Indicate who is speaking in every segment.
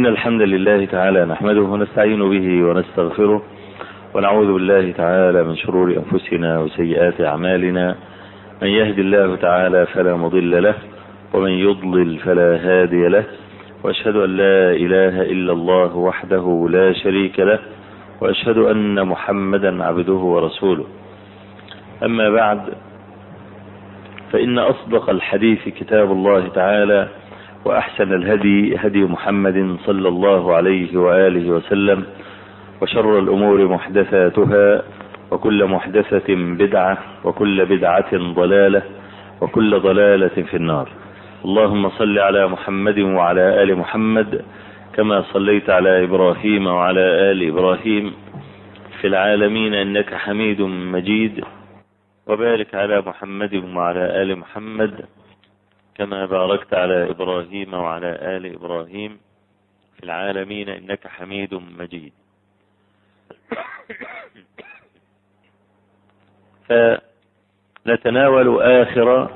Speaker 1: إن الحمد لله تعالى نحمده ونستعين به ونستغفره ونعوذ بالله تعالى من شرور أنفسنا وسيئات أعمالنا من يهد الله تعالى فلا مضل له ومن يضلل فلا هادي له وأشهد أن لا إله إلا الله وحده لا شريك له وأشهد أن محمدا عبده ورسوله أما بعد فإن أصدق الحديث كتاب الله تعالى وأحسن الهدي هدي محمد صلى الله عليه وآله وسلم وشر الأمور محدثاتها وكل محدثة بدعة وكل بدعة ضلالة وكل ضلالة في النار اللهم صل على محمد وعلى آل محمد كما صليت على إبراهيم وعلى آل إبراهيم في العالمين إنك حميد مجيد وبارك على محمد وعلى آل محمد كما باركت على إبراهيم وعلى آل إبراهيم في العالمين إنك حميد مجيد فنتناول آخر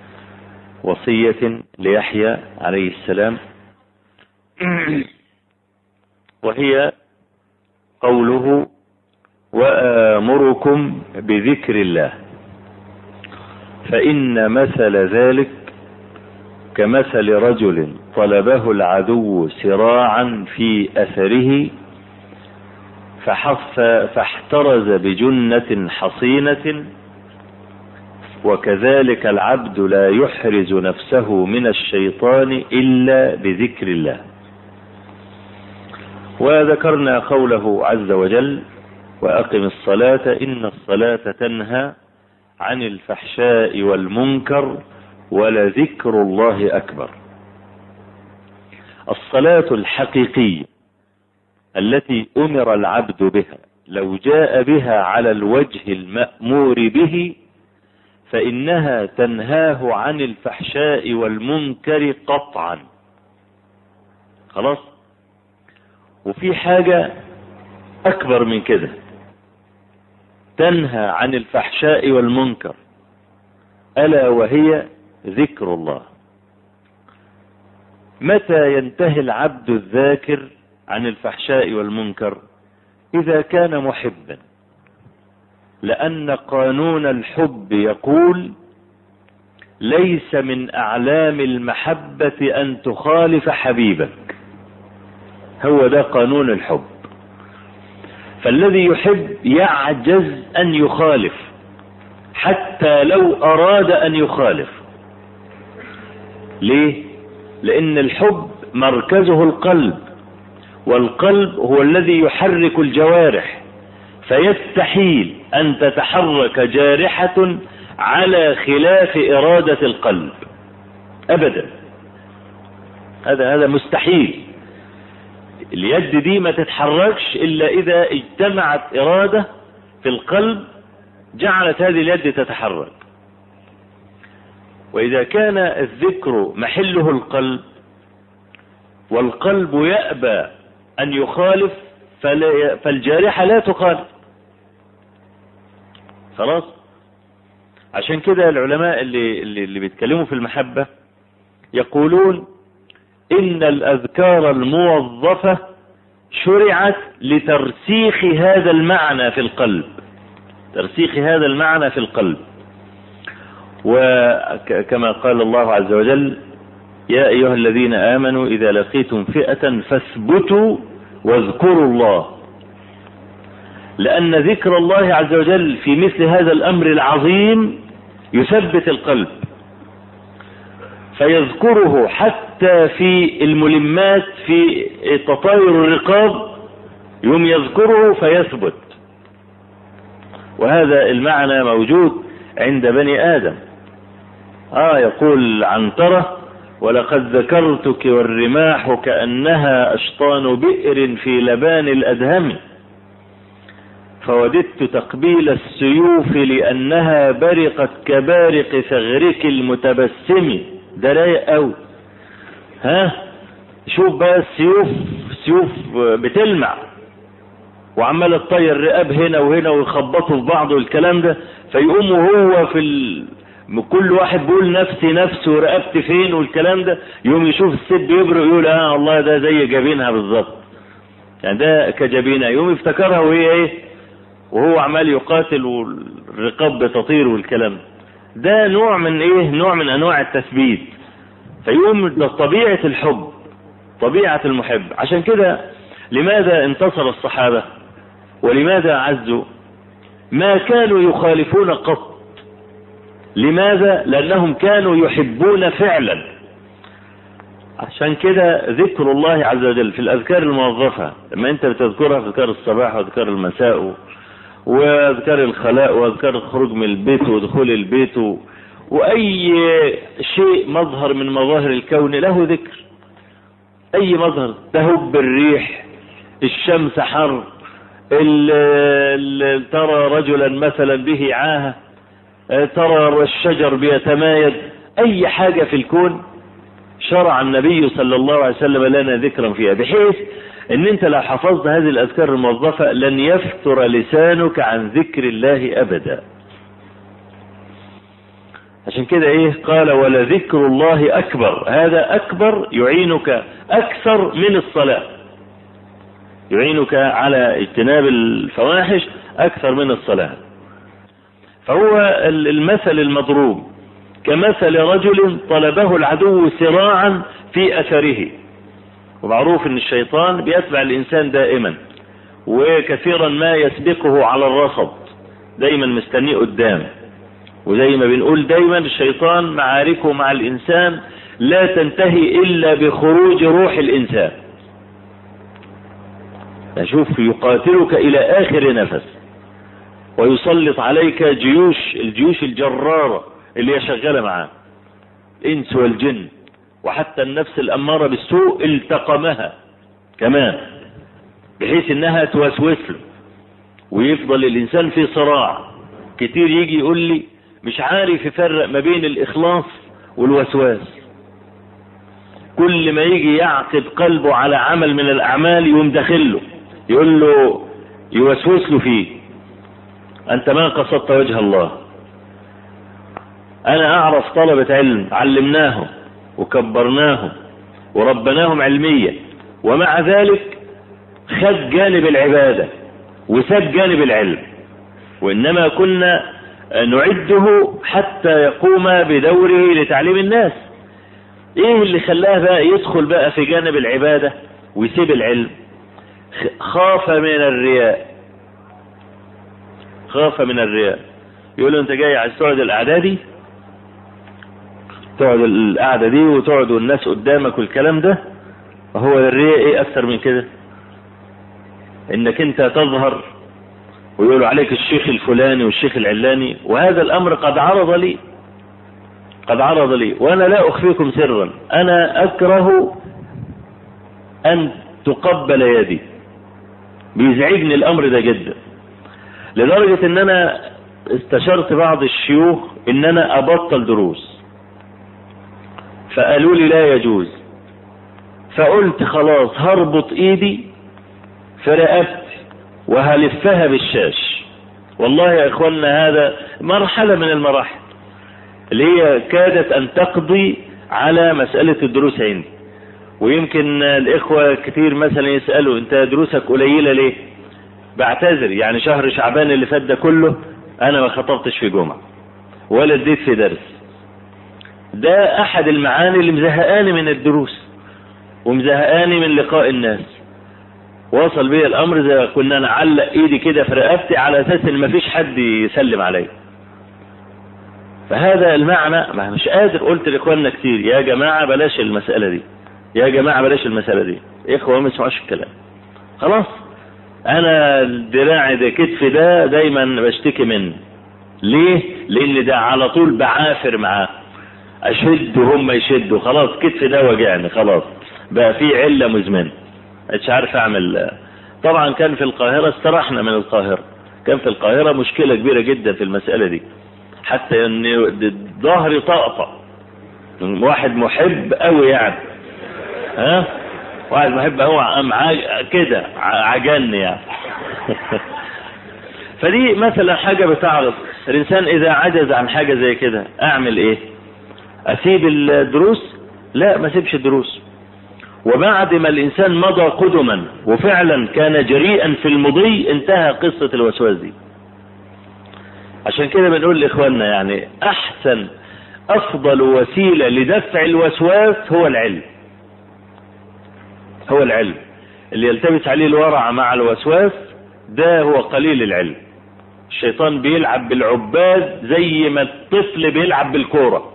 Speaker 1: وصية ليحيى عليه السلام وهي قوله وآمركم بذكر الله فإن مثل ذلك كمثل رجل طلبه العدو سراعا في أثره فحف فاحترز بجنة حصينة وكذلك العبد لا يحرز نفسه من الشيطان إلا بذكر الله وذكرنا قوله عز وجل وأقم الصلاة إن الصلاة تنهى عن الفحشاء والمنكر ولذكر الله أكبر الصلاة الحقيقية التي أمر العبد بها لو جاء بها على الوجه المأمور به فإنها تنهاه عن الفحشاء والمنكر قطعا خلاص وفي حاجة أكبر من كده تنهى عن الفحشاء والمنكر ألا وهي ذكر الله متى ينتهي العبد الذاكر عن الفحشاء والمنكر إذا كان محبا لأن قانون الحب يقول ليس من أعلام المحبة أن تخالف حبيبك هو ده قانون الحب فالذي يحب يعجز أن يخالف حتى لو أراد أن يخالف ليه لأن الحب مركزه القلب والقلب هو الذي يحرك الجوارح فيستحيل أن تتحرك جارحة على خلاف إرادة القلب أبدا هذا هذا مستحيل اليد دي ما تتحركش إلا إذا اجتمعت إرادة في القلب جعلت هذه اليد تتحرك وإذا كان الذكر محله القلب والقلب يأبى أن يخالف فالجارحة لا تخالف خلاص عشان كده العلماء اللي, اللي, اللي بيتكلموا في المحبة يقولون إن الأذكار الموظفة شرعت لترسيخ هذا المعنى في القلب ترسيخ هذا المعنى في القلب وكما قال الله عز وجل يا أيها الذين آمنوا إذا لقيتم فئة فاثبتوا واذكروا الله لأن ذكر الله عز وجل في مثل هذا الأمر العظيم يثبت القلب فيذكره حتى في الملمات في تطاير الرقاب يوم يذكره فيثبت وهذا المعنى موجود عند بني آدم آه يقول عنترة ولقد ذكرتك والرماح كأنها أشطان بئر في لبان الأدهم فوددت تقبيل السيوف لأنها برقت كبارق ثغرك المتبسم ده رايق قوي ها شوف بقى السيوف سيوف بتلمع وعمال تطير رقاب هنا وهنا ويخبطوا في بعض والكلام ده فيقوم هو في كل واحد بيقول نفسي نفسي ورقبتي فين والكلام ده يوم يشوف الست بيبرق يقول اه والله ده زي جبينها بالظبط يعني ده كجبينها يوم يفتكرها وهي ايه وهو عمال يقاتل والرقاب بتطير والكلام ده نوع من ايه نوع من انواع التثبيت فيقوم ده طبيعة الحب طبيعة المحب عشان كده لماذا انتصر الصحابة ولماذا عزوا ما كانوا يخالفون قط لماذا لانهم كانوا يحبون فعلا عشان كده ذكر الله عز وجل في الاذكار الموظفة لما انت بتذكرها في اذكار الصباح واذكار المساء واذكار الخلاء واذكار الخروج من البيت ودخول البيت واي شيء مظهر من مظاهر الكون له ذكر اي مظهر تهب الريح الشمس حر ال ال ترى رجلا مثلا به عاهة ترى الشجر بيتمايز اي حاجة في الكون شرع النبي صلى الله عليه وسلم لنا ذكرا فيها بحيث ان انت لو حفظت هذه الاذكار الموظفة لن يفتر لسانك عن ذكر الله ابدا عشان كده ايه قال ولذكر الله اكبر هذا اكبر يعينك اكثر من الصلاة يعينك على اجتناب الفواحش اكثر من الصلاة فهو المثل المضروب كمثل رجل طلبه العدو سراعا في اثره ومعروف ان الشيطان بيتبع الانسان دائما وكثيرا ما يسبقه على الرصد دايما مستنيه قدام وزي ما بنقول دايما الشيطان معاركه مع الانسان لا تنتهي الا بخروج روح الانسان شوف يقاتلك الى اخر نفس ويسلط عليك جيوش الجيوش الجرارة اللي هي شغالة معاه الانس والجن وحتى النفس الامارة بالسوء التقمها كمان بحيث انها توسوس له ويفضل الانسان في صراع كتير يجي يقول لي مش عارف يفرق ما بين الاخلاص والوسواس كل ما يجي يعقد قلبه على عمل من الاعمال يقوم داخله يقول له يوسوس له فيه انت ما قصدت وجه الله انا اعرف طلبة علم علمناهم وكبرناهم وربناهم علميا ومع ذلك خد جانب العبادة وساب جانب العلم وانما كنا نعده حتى يقوم بدوره لتعليم الناس ايه اللي خلاه بقى يدخل بقى في جانب العبادة ويسيب العلم خاف من الرياء خاف من الرياء يقول له انت جاي عايز تقعد القعده دي تقعد القعده دي وتقعد الناس قدامك والكلام ده هو الرياء ايه اكتر من كده انك انت تظهر ويقولوا عليك الشيخ الفلاني والشيخ العلاني وهذا الامر قد عرض لي قد عرض لي وانا لا اخفيكم سرا انا اكره ان تقبل يدي بيزعجني الامر ده جدا لدرجة ان انا استشرت بعض الشيوخ ان انا ابطل دروس فقالوا لي لا يجوز فقلت خلاص هربط ايدي في رقبتي وهلفها بالشاش والله يا اخوانا هذا مرحلة من المراحل اللي هي كادت ان تقضي على مسألة الدروس عندي ويمكن الاخوة كتير مثلا يسألوا انت دروسك قليلة ليه بعتذر يعني شهر شعبان اللي فات ده كله انا ما خطبتش في جمعة ولا اديت في درس ده احد المعاني اللي مزهقاني من الدروس ومزهقاني من لقاء الناس وصل بي الامر زي كنا نعلق ايدي كده في رقبتي على اساس ان مفيش حد يسلم عليا فهذا المعنى ما مش قادر قلت لاخواننا كتير يا جماعة بلاش المسألة دي يا جماعة بلاش المسألة دي اخوة ما يسمعوش الكلام خلاص انا دراعي ده كتفي ده دايما بشتكي منه ليه لان ده على طول بعافر معاه اشد وهم يشدوا خلاص كتفي ده وجعني خلاص بقى في علة مزمنة مش عارف اعمل طبعا كان في القاهرة استرحنا من القاهرة كان في القاهرة مشكلة كبيرة جدا في المسألة دي حتى ان ظهري طقطق واحد محب قوي يعني ها واحد محب قوي معاه كده عجني يعني فدي مثلا حاجة بتعرض الانسان اذا عجز عن حاجة زي كده اعمل ايه اسيب الدروس لا ما سيبش الدروس وبعد ما الانسان مضى قدما وفعلا كان جريئا في المضي انتهى قصة الوسواس دي عشان كده بنقول لاخواننا يعني احسن افضل وسيلة لدفع الوسواس هو العلم هو العلم اللي يلتبس عليه الورع مع الوسواس ده هو قليل العلم الشيطان بيلعب بالعباد زي ما الطفل بيلعب بالكورة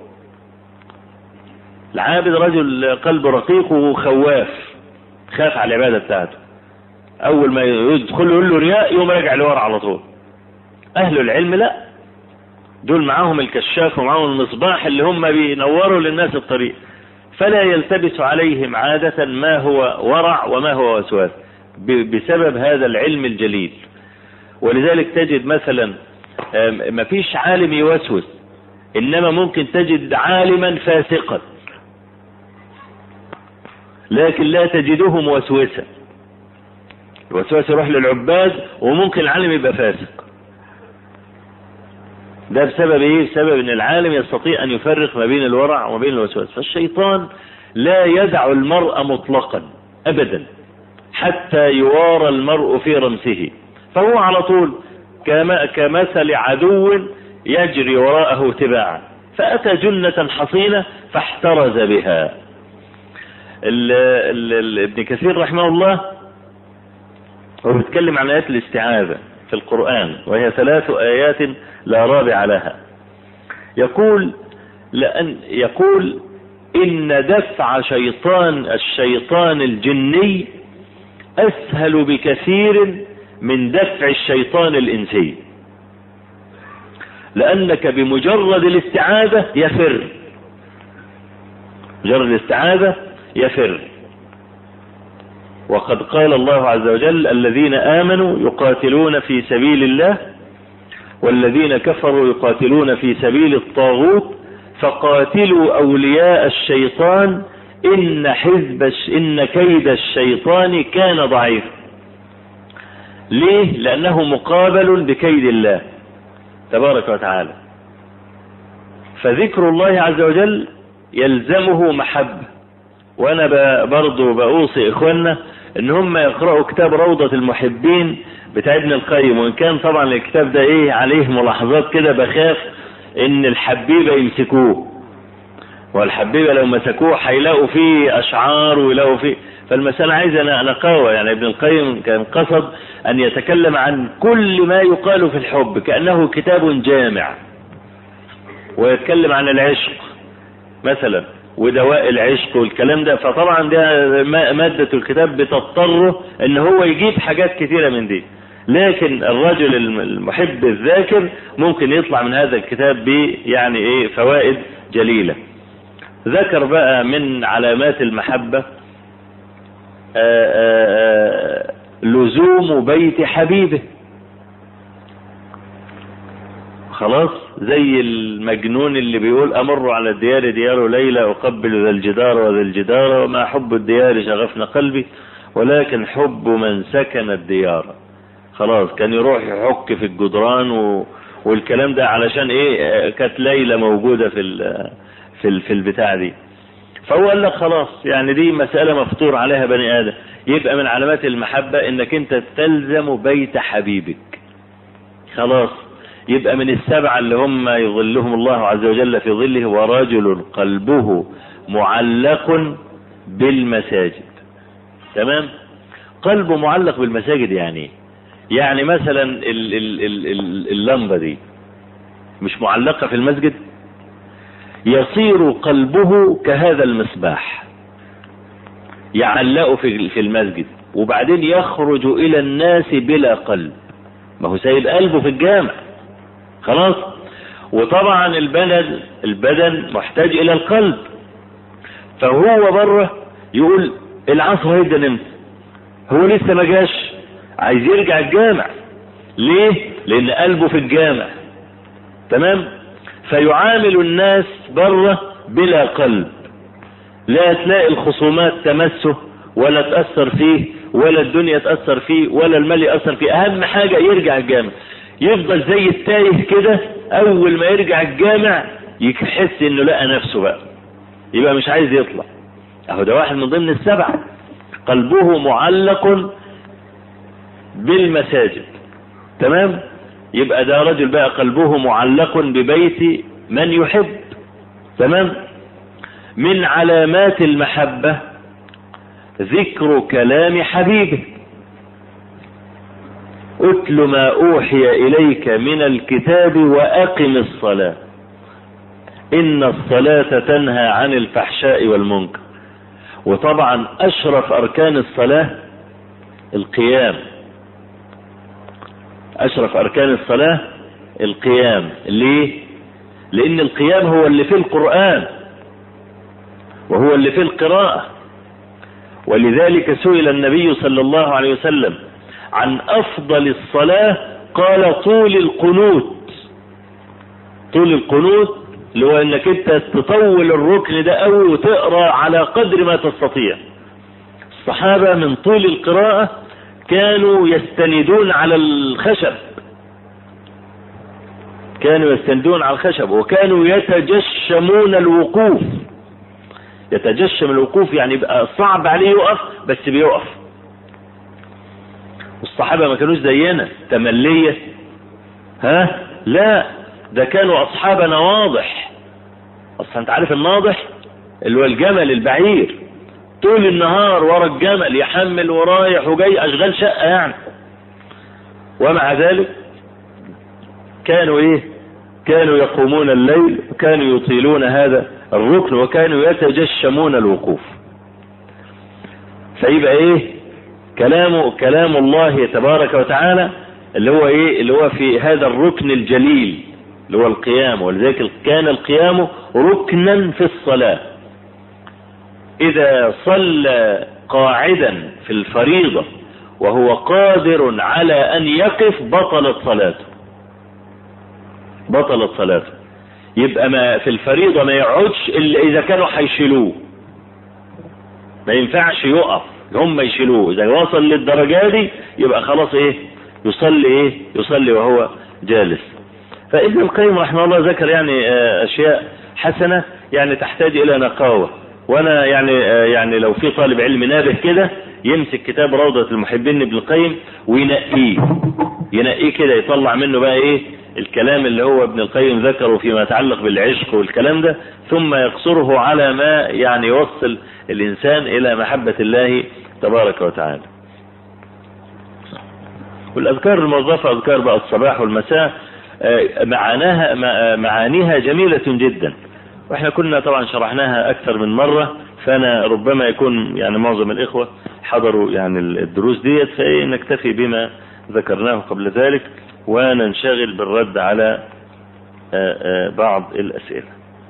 Speaker 1: العابد رجل قلبه رقيق وخواف خاف على العبادة بتاعته اول ما يدخل يقول له رياء يوم راجع لورا على طول اهل العلم لا دول معاهم الكشاف ومعاهم المصباح اللي هم بينوروا للناس الطريق فلا يلتبس عليهم عادة ما هو ورع وما هو وسواس بسبب هذا العلم الجليل ولذلك تجد مثلا ما فيش عالم يوسوس انما ممكن تجد عالما فاسقا لكن لا تجده موسوسا الوسواس يروح للعباد وممكن العالم يبقى فاسق ده بسبب ايه بسبب ان العالم يستطيع ان يفرق ما بين الورع وما بين الوسواس فالشيطان لا يدع المرء مطلقا ابدا حتى يوارى المرء في رمسه فهو على طول كما كمثل عدو يجري وراءه تباعا فاتى جنة حصينة فاحترز بها ال ال ال ابن كثير رحمه الله هو بيتكلم عن ايات الاستعاذة في القرآن وهي ثلاث ايات لا رابع لها يقول لأن يقول إن دفع شيطان الشيطان الجني أسهل بكثير من دفع الشيطان الإنسي لأنك بمجرد الاستعاذة يفر مجرد الاستعاذة يفر وقد قال الله عز وجل الذين آمنوا يقاتلون في سبيل الله والذين كفروا يقاتلون في سبيل الطاغوت فقاتلوا أولياء الشيطان إن حزب إن كيد الشيطان كان ضعيفا ليه لأنه مقابل بكيد الله تبارك وتعالى فذكر الله عز وجل يلزمه محبة وانا برضو بأوصي اخواننا ان هم يقرأوا كتاب روضة المحبين بتاع ابن القيم وان كان طبعا الكتاب ده ايه عليه ملاحظات كده بخاف ان الحبيبة يمسكوه والحبيبة لو مسكوه هيلاقوا فيه اشعار ويلاقوا فيه فالمسألة عايزة نقاوة يعني ابن القيم كان قصد ان يتكلم عن كل ما يقال في الحب كأنه كتاب جامع ويتكلم عن العشق مثلا ودواء العشق والكلام ده فطبعا ده مادة الكتاب بتضطره ان هو يجيب حاجات كثيرة من دي لكن الرجل المحب الذاكر ممكن يطلع من هذا الكتاب ب يعني ايه فوائد جليلة ذكر بقى من علامات المحبة آآ آآ لزوم بيت حبيبه خلاص زي المجنون اللي بيقول امر على الديار ديار ليلى اقبل ذا الجدار وذا الجدار وما حب الديار شغفنا قلبي ولكن حب من سكن الديار خلاص كان يروح يحك في الجدران و... والكلام ده علشان ايه كانت ليلى موجودة في ال... في ال... في البتاع دي فهو قال لك خلاص يعني دي مسألة مفطور عليها بني ادم يبقى من علامات المحبة انك انت تلزم بيت حبيبك خلاص يبقى من السبعة اللي هم يظلهم الله عز وجل في ظله ورجل قلبه معلق بالمساجد تمام قلبه معلق بالمساجد يعني يعني مثلا ال ال ال ال اللمبة دي مش معلقة في المسجد يصير قلبه كهذا المصباح يعلقه في في المسجد وبعدين يخرج الى الناس بلا قلب ما هو سايب قلبه في الجامع خلاص وطبعا البدن البدن محتاج الى القلب فهو بره يقول العصر هيدا نمت هو لسه ما جاش عايز يرجع الجامع ليه لان قلبه في الجامع تمام فيعامل الناس بره بلا قلب لا تلاقي الخصومات تمسه ولا تأثر فيه ولا الدنيا تأثر فيه ولا المال يأثر فيه اهم حاجة يرجع الجامع يفضل زي التايه كده اول ما يرجع الجامع يحس انه لقى نفسه بقى يبقى مش عايز يطلع اهو ده واحد من ضمن السبعة قلبه معلق بالمساجد تمام يبقى ده رجل بقى قلبه معلق ببيت من يحب تمام من علامات المحبة ذكر كلام حبيبه اتل ما اوحي اليك من الكتاب واقم الصلاة ان الصلاة تنهى عن الفحشاء والمنكر وطبعا اشرف اركان الصلاة القيام اشرف اركان الصلاة القيام ليه لان القيام هو اللي في القرآن وهو اللي في القراءة ولذلك سئل النبي صلى الله عليه وسلم عن افضل الصلاة قال طول القنوت طول القنوت اللي هو انك انت تطول الركن ده قوي وتقرا على قدر ما تستطيع الصحابة من طول القراءة كانوا يستندون على الخشب كانوا يستندون على الخشب وكانوا يتجشمون الوقوف يتجشم الوقوف يعني يبقى صعب عليه يقف بس بيقف والصحابة ما كانوش زينا تملية ها لا ده كانوا اصحاب نواضح اصلا انت عارف الناضح اللي هو الجمل البعير طول النهار ورا الجمل يحمل ورايح وجاي اشغال شقة يعني ومع ذلك كانوا ايه كانوا يقومون الليل وكانوا يطيلون هذا الركن وكانوا يتجشمون الوقوف فيبقى ايه كلام كلام الله تبارك وتعالى اللي هو ايه اللي هو في هذا الركن الجليل اللي هو القيام ولذلك كان القيام ركنا في الصلاة اذا صلى قاعدا في الفريضة وهو قادر على ان يقف بطلت صلاته بطلت صلاته يبقى ما في الفريضة ما يقعدش الا اذا كانوا هيشيلوه ما ينفعش يقف هم يشيلوه اذا وصل للدرجة دي يبقى خلاص ايه يصلي ايه يصلي وهو جالس فابن القيم رحمه الله ذكر يعني اشياء حسنة يعني تحتاج الى نقاوة وانا يعني يعني لو في طالب علم نابه كده يمسك كتاب روضة المحبين ابن القيم وينقيه ينقيه كده يطلع منه بقى ايه الكلام اللي هو ابن القيم ذكره فيما يتعلق بالعشق والكلام ده ثم يقصره على ما يعني يوصل الانسان الى محبة الله تبارك وتعالى والاذكار الموظفة اذكار بقى الصباح والمساء معاناها معانيها جميلة جدا واحنا كنا طبعا شرحناها اكثر من مرة فانا ربما يكون يعني معظم الاخوة حضروا يعني الدروس ديت فايه نكتفي بما ذكرناه قبل ذلك وننشغل بالرد على بعض الاسئلة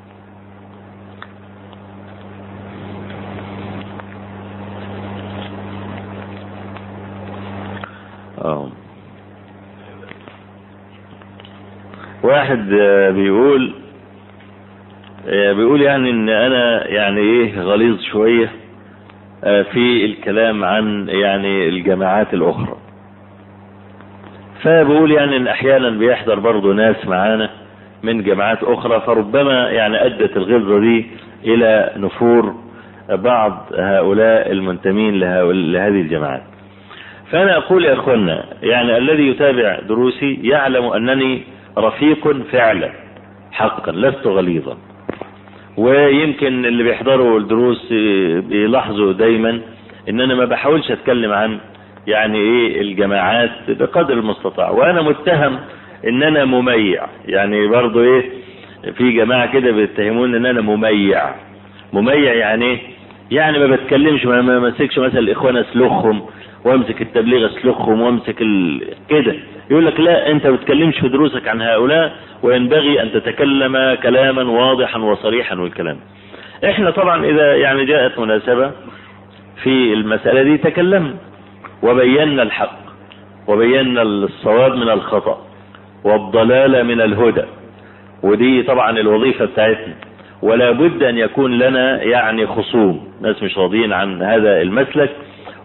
Speaker 1: اه واحد بيقول بيقول يعني ان انا يعني ايه غليظ شوية في الكلام عن يعني الجماعات الاخرى فبقول يعني ان احيانا بيحضر برضه ناس معانا من جماعات اخرى فربما يعني ادت الغلظة دي الى نفور بعض هؤلاء المنتمين لهذه الجماعات فانا اقول يا اخوانا يعني الذي يتابع دروسي يعلم انني رفيق فعلا حقا لست غليظا ويمكن اللي بيحضروا الدروس بيلاحظوا دايما ان انا ما بحاولش اتكلم عن يعني ايه الجماعات بقدر المستطاع وانا متهم ان انا مميع يعني برضو ايه في جماعة كده بيتهمون ان انا مميع مميع يعني ايه يعني ما بتكلمش ما ماسكش مثلا الاخوان اسلخهم وامسك التبليغ اسلخهم وامسك ال... كده يقول لك لا انت ما بتكلمش في دروسك عن هؤلاء وينبغي ان تتكلم كلاما واضحا وصريحا والكلام احنا طبعا اذا يعني جاءت مناسبة في المسألة دي تكلمنا وبينا الحق وبينا الصواب من الخطأ والضلال من الهدى ودي طبعا الوظيفة بتاعتنا ولا بد ان يكون لنا يعني خصوم ناس مش راضيين عن هذا المسلك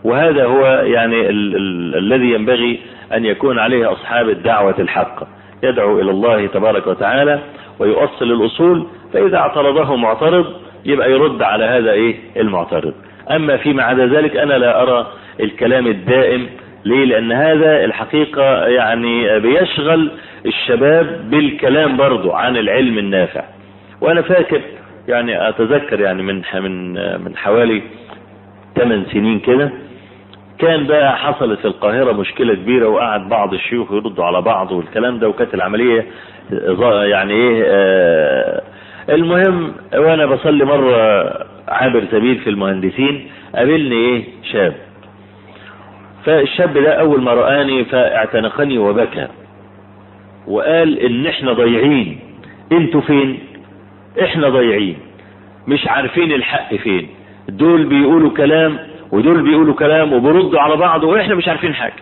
Speaker 1: وهذا هو يعني ال ال الذي ينبغي أن يكون عليه أصحاب الدعوة الحقة يدعو إلى الله تبارك وتعالى ويؤصل الأصول فإذا اعترضه معترض يبقى يرد على هذا إيه المعترض أما فيما عدا ذلك أنا لا أرى الكلام الدائم ليه لأن هذا الحقيقة يعني بيشغل الشباب بالكلام برضو عن العلم النافع وأنا فاكر يعني أتذكر يعني من من من حوالي 8 سنين كده كان بقى حصلت في القاهرة مشكلة كبيرة وقعد بعض الشيوخ يردوا على بعض والكلام ده وكانت العملية يعني ايه آه المهم وانا بصلي مرة عابر سبيل في المهندسين قابلني ايه شاب فالشاب ده اول ما رآني فاعتنقني وبكى وقال ان احنا ضايعين انتوا فين احنا ضايعين مش عارفين الحق فين دول بيقولوا كلام ودول بيقولوا كلام وبيردوا على بعض واحنا مش عارفين حاجة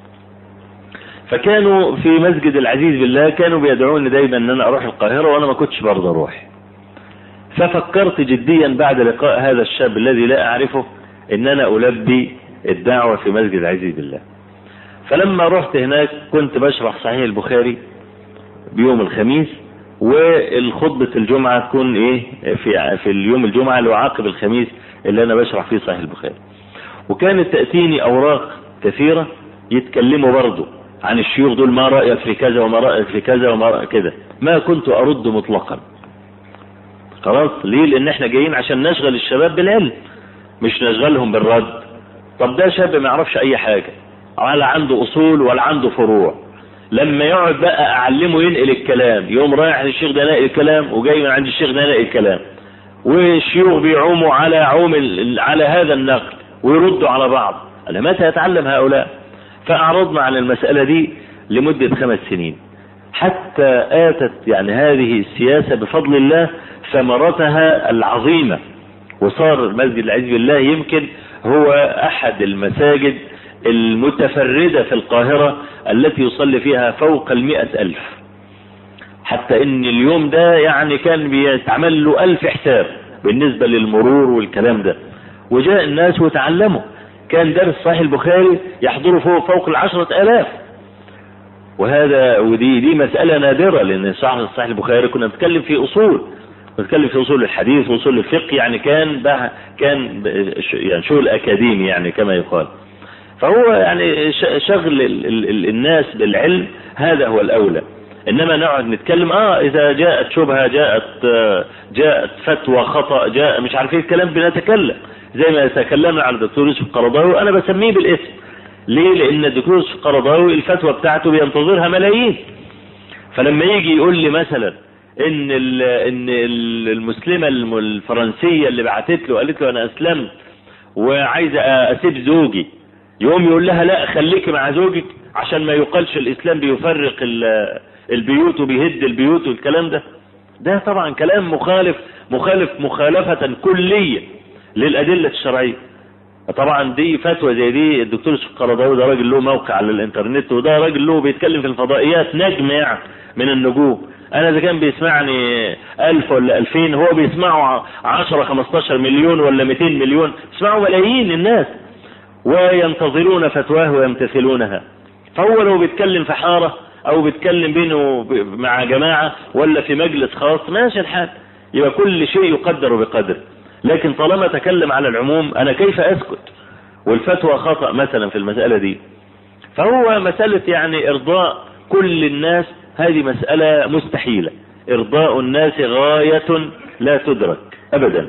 Speaker 1: فكانوا في مسجد العزيز بالله كانوا بيدعوني دايما ان انا اروح القاهرة وانا ما كنتش برضه اروح ففكرت جديا بعد لقاء هذا الشاب الذي لا اعرفه ان انا البي الدعوة في مسجد العزيز بالله فلما رحت هناك كنت بشرح صحيح البخاري بيوم الخميس والخطبة الجمعة تكون ايه في في اليوم الجمعة اللي هو عقب الخميس اللي انا بشرح فيه صحيح البخاري وكانت تأتيني اوراق كثيرة يتكلموا برضه عن الشيوخ دول ما رأيك في كذا وما رأيك في كذا وما رأيك كذا ما كنت ارد مطلقا خلاص ليه لان احنا جايين عشان نشغل الشباب بالعلم مش نشغلهم بالرد طب ده شاب ما يعرفش اي حاجة ولا عنده اصول ولا عنده فروع لما يقعد بقى اعلمه ينقل الكلام يوم رايح للشيخ ده ناقل الكلام وجاي من عند الشيخ ده ناقل الكلام والشيوخ بيعوموا على عوم على هذا النقل ويردوا على بعض أنا متى يتعلم هؤلاء فأعرضنا عن المسألة دي لمدة خمس سنين حتى آتت يعني هذه السياسة بفضل الله ثمرتها العظيمة وصار مسجد العزيز بالله يمكن هو أحد المساجد المتفردة في القاهرة التي يصلي فيها فوق المئة ألف حتى ان اليوم ده يعني كان بيتعمل له ألف حساب بالنسبة للمرور والكلام ده وجاء الناس وتعلموا كان درس صحيح البخاري يحضره فوق, فوق العشرة آلاف وهذا ودي دي مسألة نادرة لأن صحيح صحيح البخاري كنا نتكلم في أصول نتكلم في أصول الحديث وأصول الفقه يعني كان ده كان يعني شغل أكاديمي يعني كما يقال فهو يعني شغل الناس بالعلم هذا هو الأولى انما نقعد نتكلم اه اذا جاءت شبهة جاءت جاءت فتوى خطأ جاء مش عارف ايه الكلام بنتكلم زي ما تكلمنا على الدكتور يوسف قرضاوي انا بسميه بالاسم ليه لان الدكتور يوسف قرضاوي الفتوى بتاعته بينتظرها ملايين فلما يجي يقول لي مثلا ان ان المسلمة الفرنسية اللي بعتت له قالت له انا اسلمت وعايزة اسيب زوجي يقوم يقول لها لا خليكي مع زوجك عشان ما يقالش الاسلام بيفرق البيوت وبيهد البيوت والكلام ده ده طبعا كلام مخالف مخالف مخالفة كلية للأدلة الشرعية طبعا دي فتوى زي دي الدكتور يوسف قرضاوي ده راجل له موقع على الانترنت وده راجل له بيتكلم في الفضائيات نجم يعني من النجوم انا اذا كان بيسمعني الف ولا الفين هو بيسمعوا عشرة خمستاشر مليون ولا ميتين مليون بيسمعوا ملايين الناس وينتظرون فتواه ويمتثلونها فهو لو بيتكلم في حارة او بيتكلم بينه مع جماعة ولا في مجلس خاص ماشي الحال يبقى كل شيء يقدر بقدر لكن طالما تكلم على العموم انا كيف اسكت والفتوى خطأ مثلا في المسألة دي فهو مسألة يعني ارضاء كل الناس هذه مسألة مستحيلة ارضاء الناس غاية لا تدرك ابدا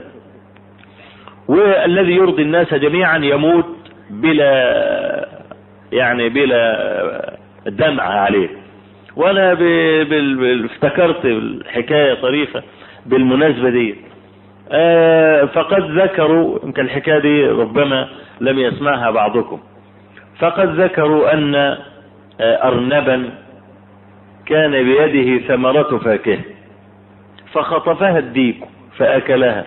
Speaker 1: والذي يرضي الناس جميعا يموت بلا يعني بلا دمع عليه وانا افتكرت الحكاية طريفة بالمناسبة دي آه فقد ذكروا يمكن الحكاية دي ربما لم يسمعها بعضكم فقد ذكروا ان آه ارنبا كان بيده ثمرة فاكهة فخطفها الديك فاكلها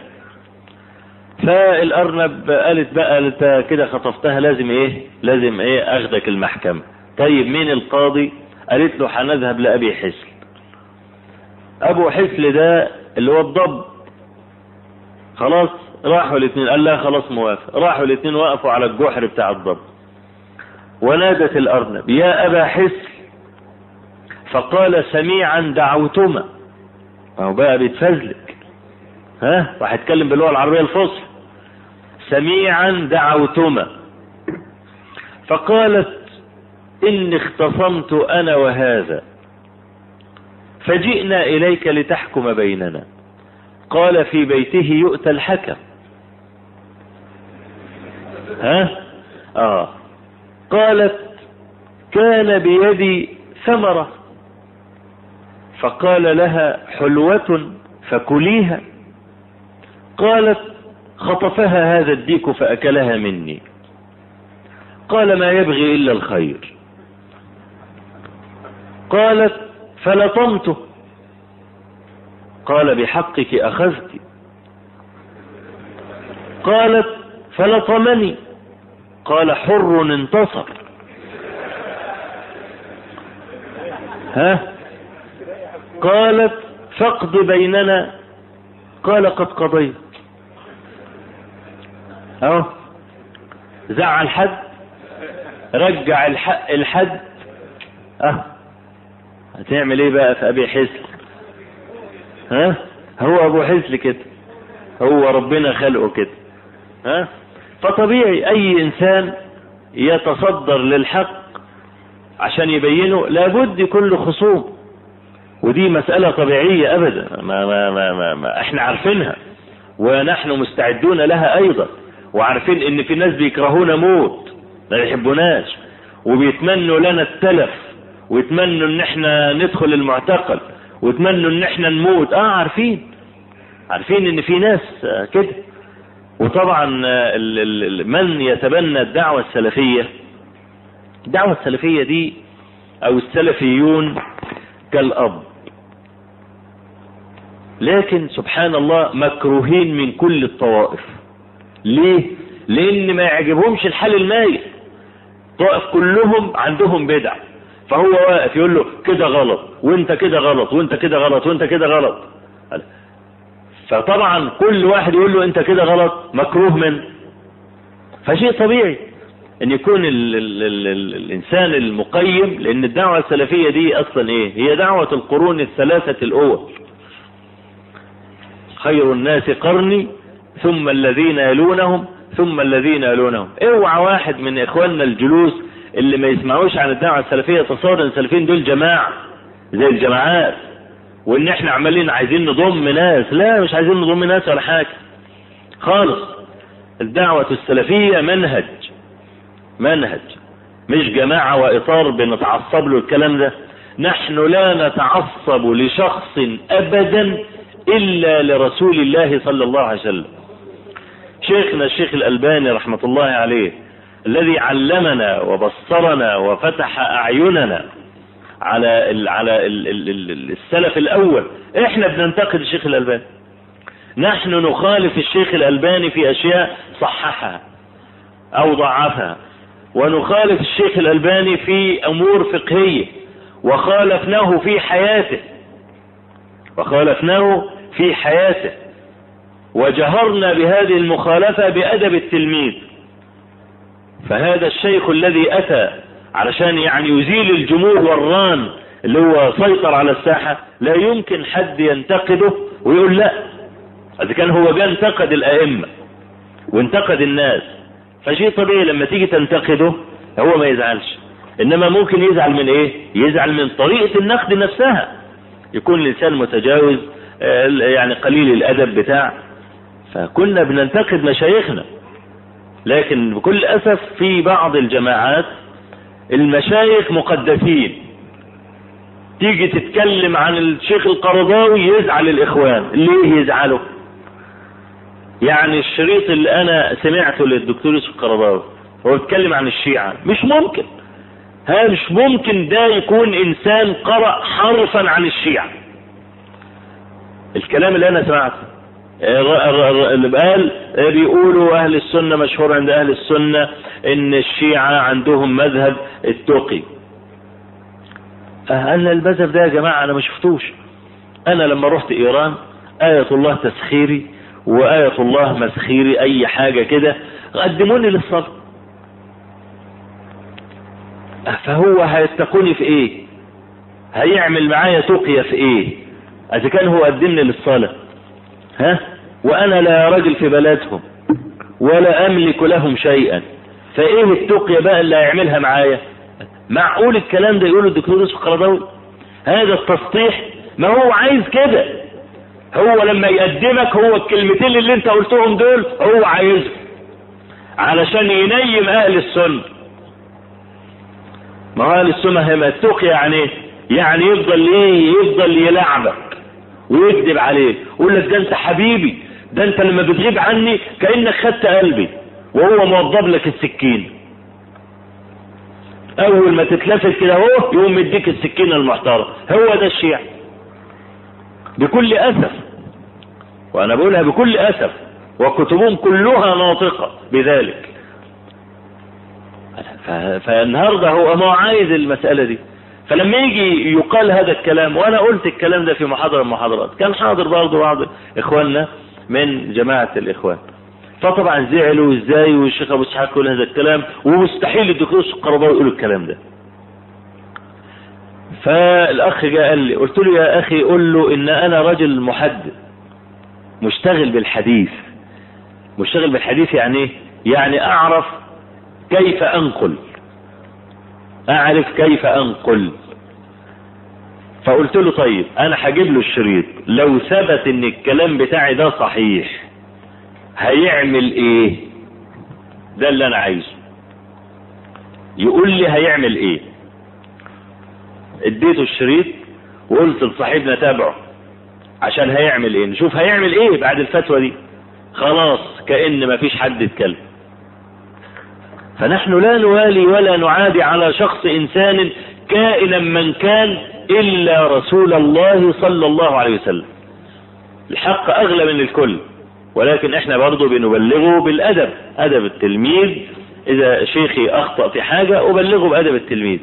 Speaker 1: فالارنب قالت بقى انت كده خطفتها لازم ايه لازم ايه اخدك المحكمة طيب مين القاضي قالت له هنذهب لابي حسل ابو حسل ده اللي هو الضب خلاص راحوا الاثنين قال لا خلاص موافق راحوا الاثنين وقفوا على الجحر بتاع الضب ونادت الارنب يا ابا حسل فقال سميعا دعوتما هو بقى بيتفزلك ها راح يتكلم باللغه العربيه الفصحى سميعا دعوتما فقالت إني اختصمت أنا وهذا فجئنا إليك لتحكم بيننا قال في بيته يؤتى الحكم ها آه قالت كان بيدي ثمرة فقال لها حلوة فكليها قالت خطفها هذا الديك فأكلها مني قال ما يبغي إلا الخير قالت فلطمته قال بحقك أخذت قالت فلطمني قال حر انتصر ها قالت فاقض بيننا قال قد قضيت اهو زعل حد رجع الحق الحد اه هتعمل ايه بقى في ابي حسل ها هو ابو حسل كده هو ربنا خلقه كده ها فطبيعي اي انسان يتصدر للحق عشان يبينه لابد يكون له خصوم ودي مسألة طبيعية ابدا ما ما ما ما, ما احنا عارفينها ونحن مستعدون لها ايضا وعارفين ان في ناس بيكرهونا موت ما يحبوناش وبيتمنوا لنا التلف ويتمنوا ان احنا ندخل المعتقل ويتمنوا ان احنا نموت اه عارفين عارفين ان في ناس كده وطبعا من يتبنى الدعوة السلفية الدعوة السلفية دي او السلفيون كالاب لكن سبحان الله مكروهين من كل الطوائف ليه لان ما يعجبهمش الحال المايل طائف كلهم عندهم بدع فهو واقف يقول له كده غلط وانت كده غلط وانت كده غلط وانت كده غلط فطبعا كل واحد يقول له انت كده غلط مكروه منه فشيء طبيعي ان يكون ال ال ال ال الانسان المقيم لان الدعوة السلفية دي اصلا ايه هي دعوة القرون الثلاثة الاول خير الناس قرني ثم الذين يلونهم ثم الذين يلونهم اوعى واحد من اخواننا الجلوس اللي ما يسمعوش عن الدعوة السلفية تصور ان السلفيين دول جماعة زي الجماعات وان احنا عمالين عايزين نضم ناس لا مش عايزين نضم ناس ولا حاجة خالص الدعوة السلفية منهج منهج مش جماعة واطار بنتعصب له الكلام ده نحن لا نتعصب لشخص ابدا الا لرسول الله صلى الله عليه وسلم شيخنا الشيخ الالباني رحمة الله عليه الذي علمنا وبصرنا وفتح اعيننا على ال على ال ال السلف الاول احنا بننتقد الشيخ الالباني نحن نخالف الشيخ الالباني في اشياء صححها او ضعفها ونخالف الشيخ الالباني في امور فقهية وخالفناه في حياته وخالفناه في حياته وجهرنا بهذه المخالفة بأدب التلميذ فهذا الشيخ الذي أتى علشان يعني يزيل الجمود والران اللي هو سيطر على الساحة لا يمكن حد ينتقده ويقول لا إذا كان هو جاء انتقد الأئمة وانتقد الناس فشيء طبيعي لما تيجي تنتقده هو ما يزعلش إنما ممكن يزعل من إيه يزعل من طريقة النقد نفسها يكون الإنسان متجاوز يعني قليل الأدب بتاع فكنا بننتقد مشايخنا لكن بكل أسف في بعض الجماعات المشايخ مقدسين تيجي تتكلم عن الشيخ القرضاوي يزعل الإخوان ليه يزعلوا يعني الشريط اللي أنا سمعته للدكتور يوسف القرضاوي هو بيتكلم عن الشيعة مش ممكن ها مش ممكن ده يكون إنسان قرأ حرفا عن الشيعة الكلام اللي أنا سمعته اللي قال بيقولوا اهل السنة مشهور عند اهل السنة ان الشيعة عندهم مذهب التقي انا المذهب ده يا جماعة انا ما شفتوش انا لما رحت ايران آية الله تسخيري وآية الله مسخيري اي حاجة كده قدموني للصلاة فهو هيتقوني في ايه هيعمل معايا تقية في ايه اذا كان هو قدمني للصلاة ها وانا لا راجل في بلدهم ولا املك لهم شيئا فايه التقية بقى اللي هيعملها معايا معقول الكلام ده يقوله الدكتور يوسف القرضاوي هذا التسطيح ما هو عايز كده هو لما يقدمك هو الكلمتين اللي انت قلتهم دول هو عايزهم علشان ينيم اهل السنة ما هو اهل السنة هي التقية يعني ايه يعني يفضل ايه يفضل يلعبك ويكذب عليك يقول لك ده انت حبيبي ده انت لما بتغيب عني كانك خدت قلبي وهو موضب لك السكين اول ما تتلفت كده اهو يقوم مديك السكينه المحترمه هو ده الشيعة بكل اسف وانا بقولها بكل اسف وكتبهم كلها ناطقه بذلك فالنهارده هو ما عايز المساله دي فلما يجي يقال هذا الكلام وانا قلت الكلام ده في محاضره من المحاضرات كان حاضر برضه بعض اخواننا من جماعه الاخوان فطبعا زعلوا ازاي والشيخ ابو اسحاق يقول هذا الكلام ومستحيل الدكتور القرضاوي يقول الكلام ده فالاخ جاء قال لي قلت له يا اخي قول له ان انا رجل محدث مشتغل بالحديث مشتغل بالحديث يعني ايه يعني اعرف كيف انقل اعرف كيف انقل فقلت له طيب انا هجيب له الشريط لو ثبت ان الكلام بتاعي ده صحيح هيعمل ايه ده اللي انا عايزه يقول لي هيعمل ايه اديته الشريط وقلت لصاحبنا تابعه عشان هيعمل ايه نشوف هيعمل ايه بعد الفتوى دي خلاص كأن مفيش حد اتكلم فنحن لا نوالي ولا نعادي على شخص انسان كائنا من كان الا رسول الله صلى الله عليه وسلم الحق اغلى من الكل ولكن احنا برضه بنبلغه بالادب ادب التلميذ اذا شيخي اخطأ في حاجة ابلغه بادب التلميذ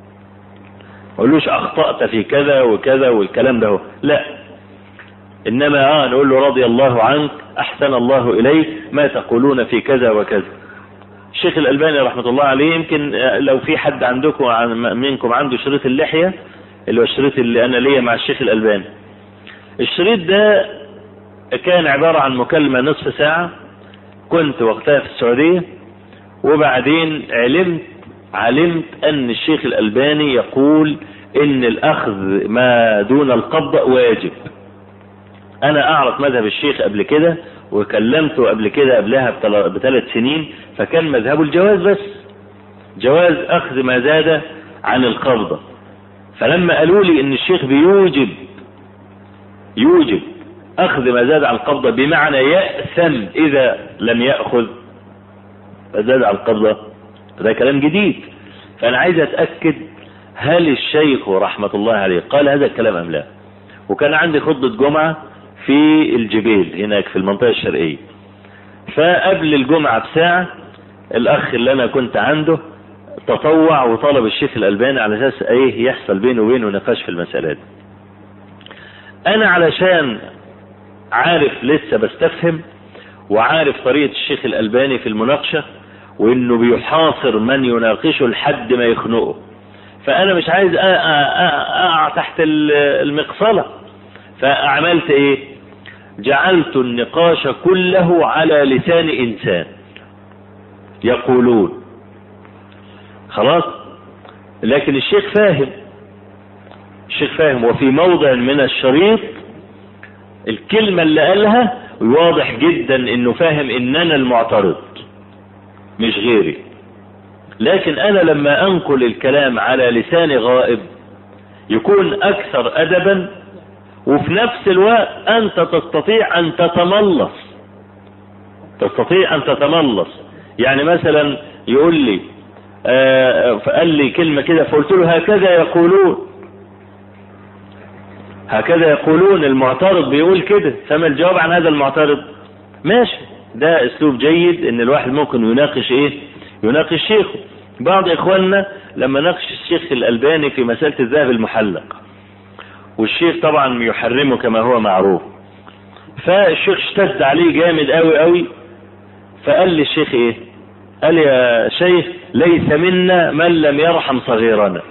Speaker 1: قولوش اخطأت في كذا وكذا والكلام ده لا انما اه نقول له رضي الله عنك احسن الله اليك ما تقولون في كذا وكذا الشيخ الالباني رحمة الله عليه يمكن لو في حد عندكم منكم عنده شريط اللحية اللي هو الشريط اللي انا ليا مع الشيخ الالباني الشريط ده كان عبارة عن مكالمة نصف ساعة كنت وقتها في السعودية وبعدين علمت علمت ان الشيخ الالباني يقول ان الاخذ ما دون القبض واجب انا اعرف مذهب الشيخ قبل كده وكلمته قبل كده قبلها بثلاث سنين فكان مذهبه الجواز بس جواز اخذ ما زاد عن القبضة فلما قالوا لي ان الشيخ بيوجب يوجب اخذ ما زاد عن القبضة بمعنى يأثم اذا لم يأخذ ما زاد عن القبضة ده كلام جديد فانا عايز اتأكد هل الشيخ رحمة الله عليه قال هذا الكلام ام لا وكان عندي خطبة جمعة في الجبيل هناك في المنطقة الشرقية فقبل الجمعة بساعة الاخ اللي انا كنت عنده تطوع وطلب الشيخ الالباني على اساس ايه يحصل بينه وبينه نقاش في المسألة دي انا علشان عارف لسه بستفهم وعارف طريقة الشيخ الالباني في المناقشة وانه بيحاصر من يناقشه لحد ما يخنقه فانا مش عايز اقع تحت المقصلة فعملت ايه جعلت النقاش كله على لسان انسان يقولون خلاص لكن الشيخ فاهم الشيخ فاهم وفي موضع من الشريط الكلمة اللي قالها واضح جدا انه فاهم ان انا المعترض مش غيري لكن انا لما انقل الكلام على لسان غائب يكون اكثر ادبا وفي نفس الوقت انت تستطيع ان تتملص تستطيع ان تتملص يعني مثلا يقول لي آه فقال لي كلمة كده فقلت له هكذا يقولون هكذا يقولون المعترض بيقول كده فما الجواب عن هذا المعترض ماشي ده اسلوب جيد ان الواحد ممكن يناقش ايه يناقش شيخه بعض اخواننا لما ناقش الشيخ الالباني في مسألة الذهب المحلق والشيخ طبعا يحرمه كما هو معروف فالشيخ اشتد عليه جامد قوي قوي فقال لي الشيخ ايه قال يا شيخ ليس منا من لم يرحم صغيرنا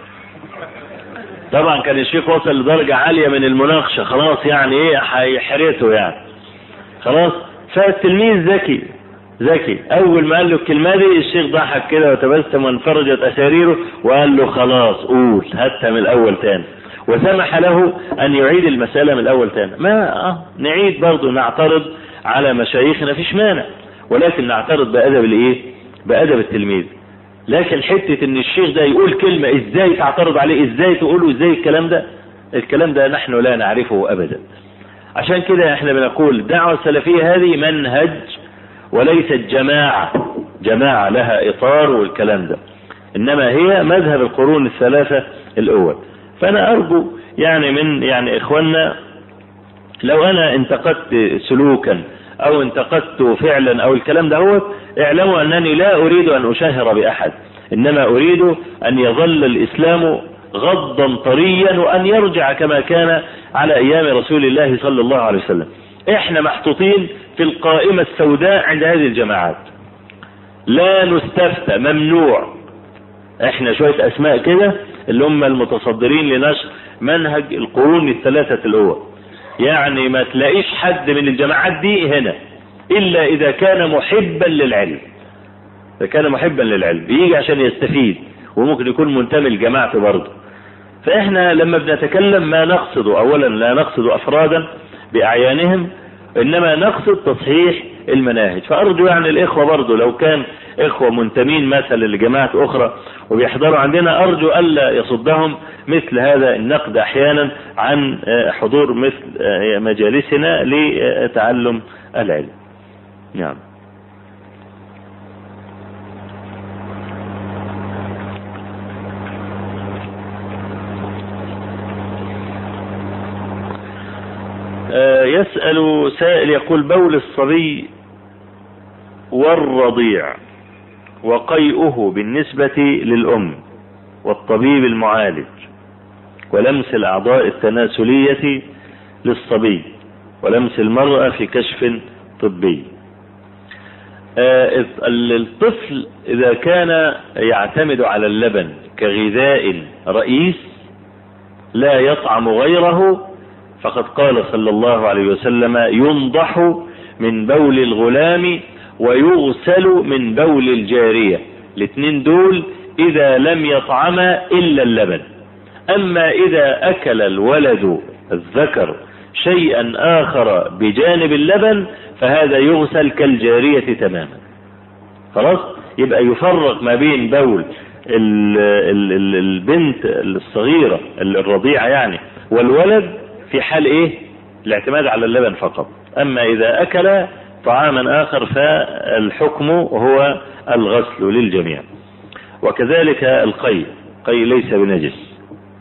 Speaker 1: طبعا كان الشيخ وصل لدرجة عالية من المناقشة خلاص يعني ايه هيحرته يعني خلاص فالتلميذ ذكي ذكي اول ما قال له الكلمة دي الشيخ ضحك كده وتبسم وانفرجت اساريره وقال له خلاص قول هاتها من الاول تاني وسمح له ان يعيد المسألة من الاول تاني ما اه نعيد برضه نعترض على مشايخنا فيش مانع ولكن نعترض بادب الايه بادب التلميذ لكن حتة ان الشيخ ده يقول كلمة ازاي تعترض عليه ازاي تقوله ازاي الكلام ده الكلام ده نحن لا نعرفه ابدا عشان كده احنا بنقول الدعوة السلفية هذه منهج وليست جماعة جماعة لها اطار والكلام ده انما هي مذهب القرون الثلاثة الاول فانا ارجو يعني من يعني اخواننا لو انا انتقدت سلوكا او انتقدت فعلا او الكلام ده هو اعلموا انني لا اريد ان اشهر باحد انما اريد ان يظل الاسلام غضا طريا وان يرجع كما كان على ايام رسول الله صلى الله عليه وسلم احنا محطوطين في القائمة السوداء عند هذه الجماعات لا نستفتى ممنوع احنا شوية اسماء كده اللي هم المتصدرين لنشر منهج القرون الثلاثة الاول يعني ما تلاقيش حد من الجماعات دي هنا الا اذا كان محبا للعلم اذا كان محبا للعلم يجي عشان يستفيد وممكن يكون منتمي لجماعته برضه فاحنا لما بنتكلم ما نقصد اولا لا نقصد افرادا باعيانهم انما نقصد تصحيح المناهج فارجو يعني الاخوة برضه لو كان اخوة منتمين مثلا لجماعات اخرى وبيحضروا عندنا ارجو الا يصدهم مثل هذا النقد احيانا عن حضور مثل مجالسنا لتعلم العلم نعم يسأل سائل يقول بول الصبي والرضيع وقيئه بالنسبة للأم والطبيب المعالج ولمس الأعضاء التناسلية للصبي ولمس المرأة في كشف طبي الطفل إذا كان يعتمد على اللبن كغذاء رئيس لا يطعم غيره فقد قال صلى الله عليه وسلم ينضح من بول الغلام ويغسل من بول الجارية الاثنين دول اذا لم يطعما الا اللبن اما اذا اكل الولد الذكر شيئا اخر بجانب اللبن فهذا يغسل كالجارية تماما خلاص يبقى يفرق ما بين بول ال ال ال البنت الصغيرة الرضيعة يعني والولد في حال ايه الاعتماد على اللبن فقط اما اذا اكل طعاما اخر فالحكم هو الغسل للجميع وكذلك القي قي ليس بنجس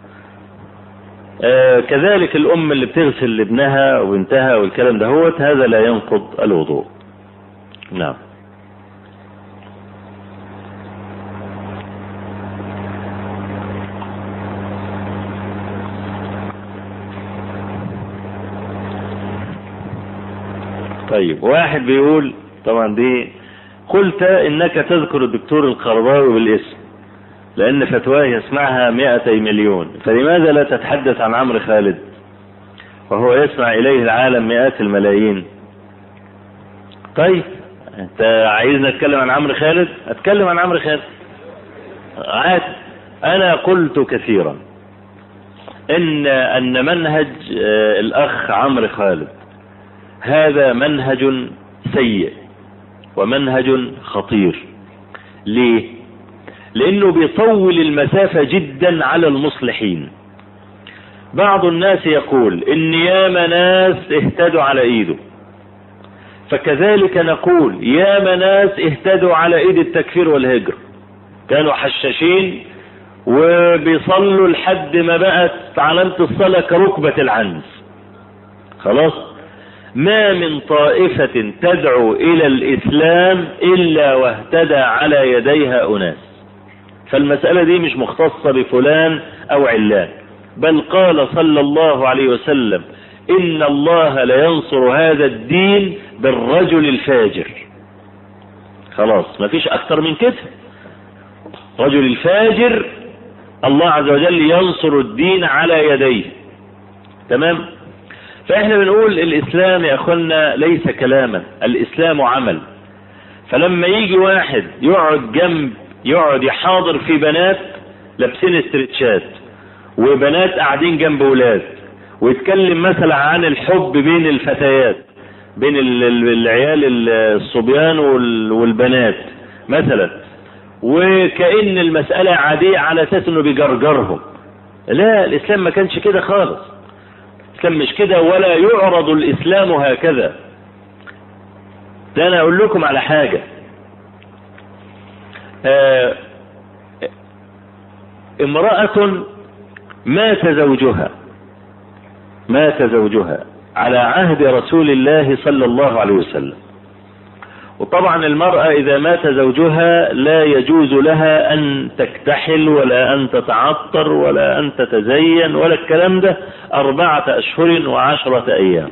Speaker 1: آه كذلك الام اللي بتغسل لابنها وبنتها والكلام ده هو هذا لا ينقض الوضوء نعم طيب واحد بيقول طبعا دي قلت انك تذكر الدكتور القرضاوي بالاسم لان فتواه يسمعها مئتي مليون فلماذا لا تتحدث عن عمرو خالد وهو يسمع اليه العالم مئات الملايين طيب انت عايزني اتكلم عن عمرو خالد اتكلم عن عمرو خالد عاد انا قلت كثيرا ان ان منهج الاخ عمرو خالد هذا منهج سيء ومنهج خطير ليه لانه بيطول المسافة جدا على المصلحين بعض الناس يقول ان ياما ناس اهتدوا على ايده فكذلك نقول ياما ناس اهتدوا على ايد التكفير والهجر كانوا حشاشين وبيصلوا لحد ما بقت علامة الصلاة كركبة العنز خلاص ما من طائفة تدعو الى الاسلام الا واهتدى على يديها اناس فالمسألة دي مش مختصة بفلان او علان بل قال صلى الله عليه وسلم إن الله لينصر هذا الدين بالرجل الفاجر خلاص مفيش أكتر من كده رجل الفاجر الله عز وجل ينصر الدين على يديه تمام فاحنا بنقول الاسلام يا اخوانا ليس كلاما الاسلام عمل فلما يجي واحد يقعد جنب يقعد يحاضر في بنات لابسين استرتشات وبنات قاعدين جنب ولاد ويتكلم مثلا عن الحب بين الفتيات بين العيال الصبيان والبنات مثلا وكأن المسألة عادية على أساس إنه بيجرجرهم لا الإسلام ما كانش كده خالص الإسلام مش كده ولا يعرض الإسلام هكذا ده أنا أقول لكم على حاجة آه امرأة مات زوجها مات زوجها على عهد رسول الله صلى الله عليه وسلم وطبعا المرأة إذا مات زوجها لا يجوز لها أن تكتحل ولا أن تتعطر ولا أن تتزين ولا الكلام ده أربعة أشهر وعشرة أيام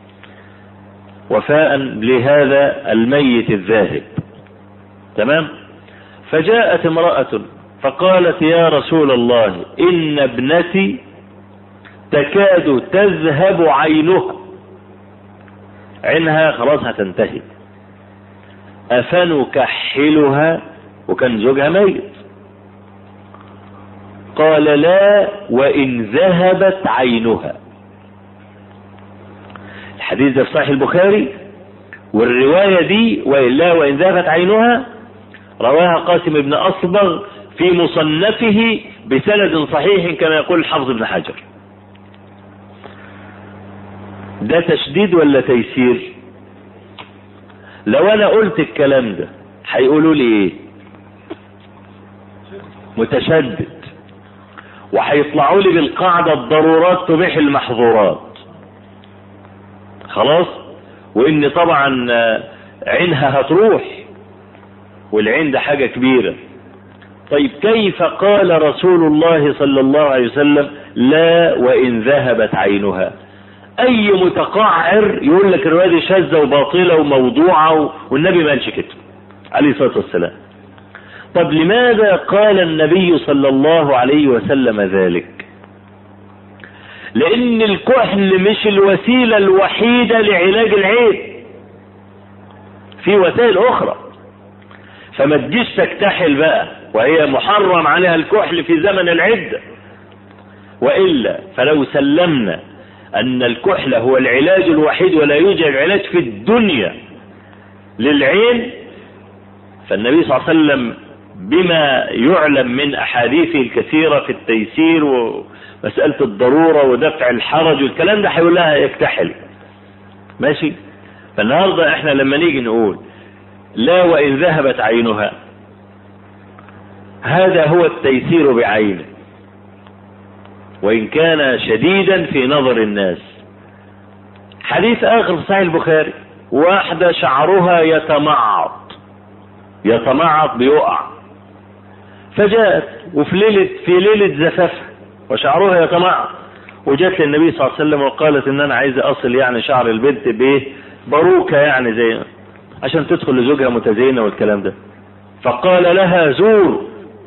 Speaker 1: وفاء لهذا الميت الذاهب تمام فجاءت امرأة فقالت يا رسول الله إن ابنتي تكاد تذهب عينها عينها خلاص هتنتهي أفنكحلها وكان زوجها ميت قال لا وإن ذهبت عينها الحديث ده في صحيح البخاري والرواية دي وإلا وإن ذهبت عينها رواها قاسم بن أصبغ في مصنفه بسند صحيح كما يقول الحافظ بن حجر ده تشديد ولا تيسير لو انا قلت الكلام ده هيقولوا لي ايه متشدد وهيطلعوا لي بالقاعدة الضرورات تبيح المحظورات خلاص وان طبعا عينها هتروح والعين ده حاجة كبيرة طيب كيف قال رسول الله صلى الله عليه وسلم لا وإن ذهبت عينها أي متقعر يقول لك الرواية دي شاذة وباطلة وموضوعة والنبي ما قالش كده عليه الصلاة والسلام طب لماذا قال النبي صلى الله عليه وسلم ذلك لأن الكحل مش الوسيلة الوحيدة لعلاج العين في وسائل أخرى فما تجيش تكتحل بقى وهي محرم عليها الكحل في زمن العدة وإلا فلو سلمنا أن الكحل هو العلاج الوحيد ولا يوجد علاج في الدنيا للعين فالنبي صلى الله عليه وسلم بما يعلم من أحاديثه الكثيرة في التيسير ومسألة الضرورة ودفع الحرج والكلام ده هيقول لها يكتحل ماشي فالنهاردة احنا لما نيجي نقول لا وإن ذهبت عينها هذا هو التيسير بعينه وإن كان شديدا في نظر الناس حديث آخر في صحيح البخاري واحدة شعرها يتمعط يتمعط بيقع فجاءت وفي ليلة في ليلة زفافها وشعرها يتمعط وجات للنبي صلى الله عليه وسلم وقالت ان انا عايزة اصل يعني شعر البنت بايه باروكة يعني زي عشان تدخل لزوجها متزينة والكلام ده فقال لها زور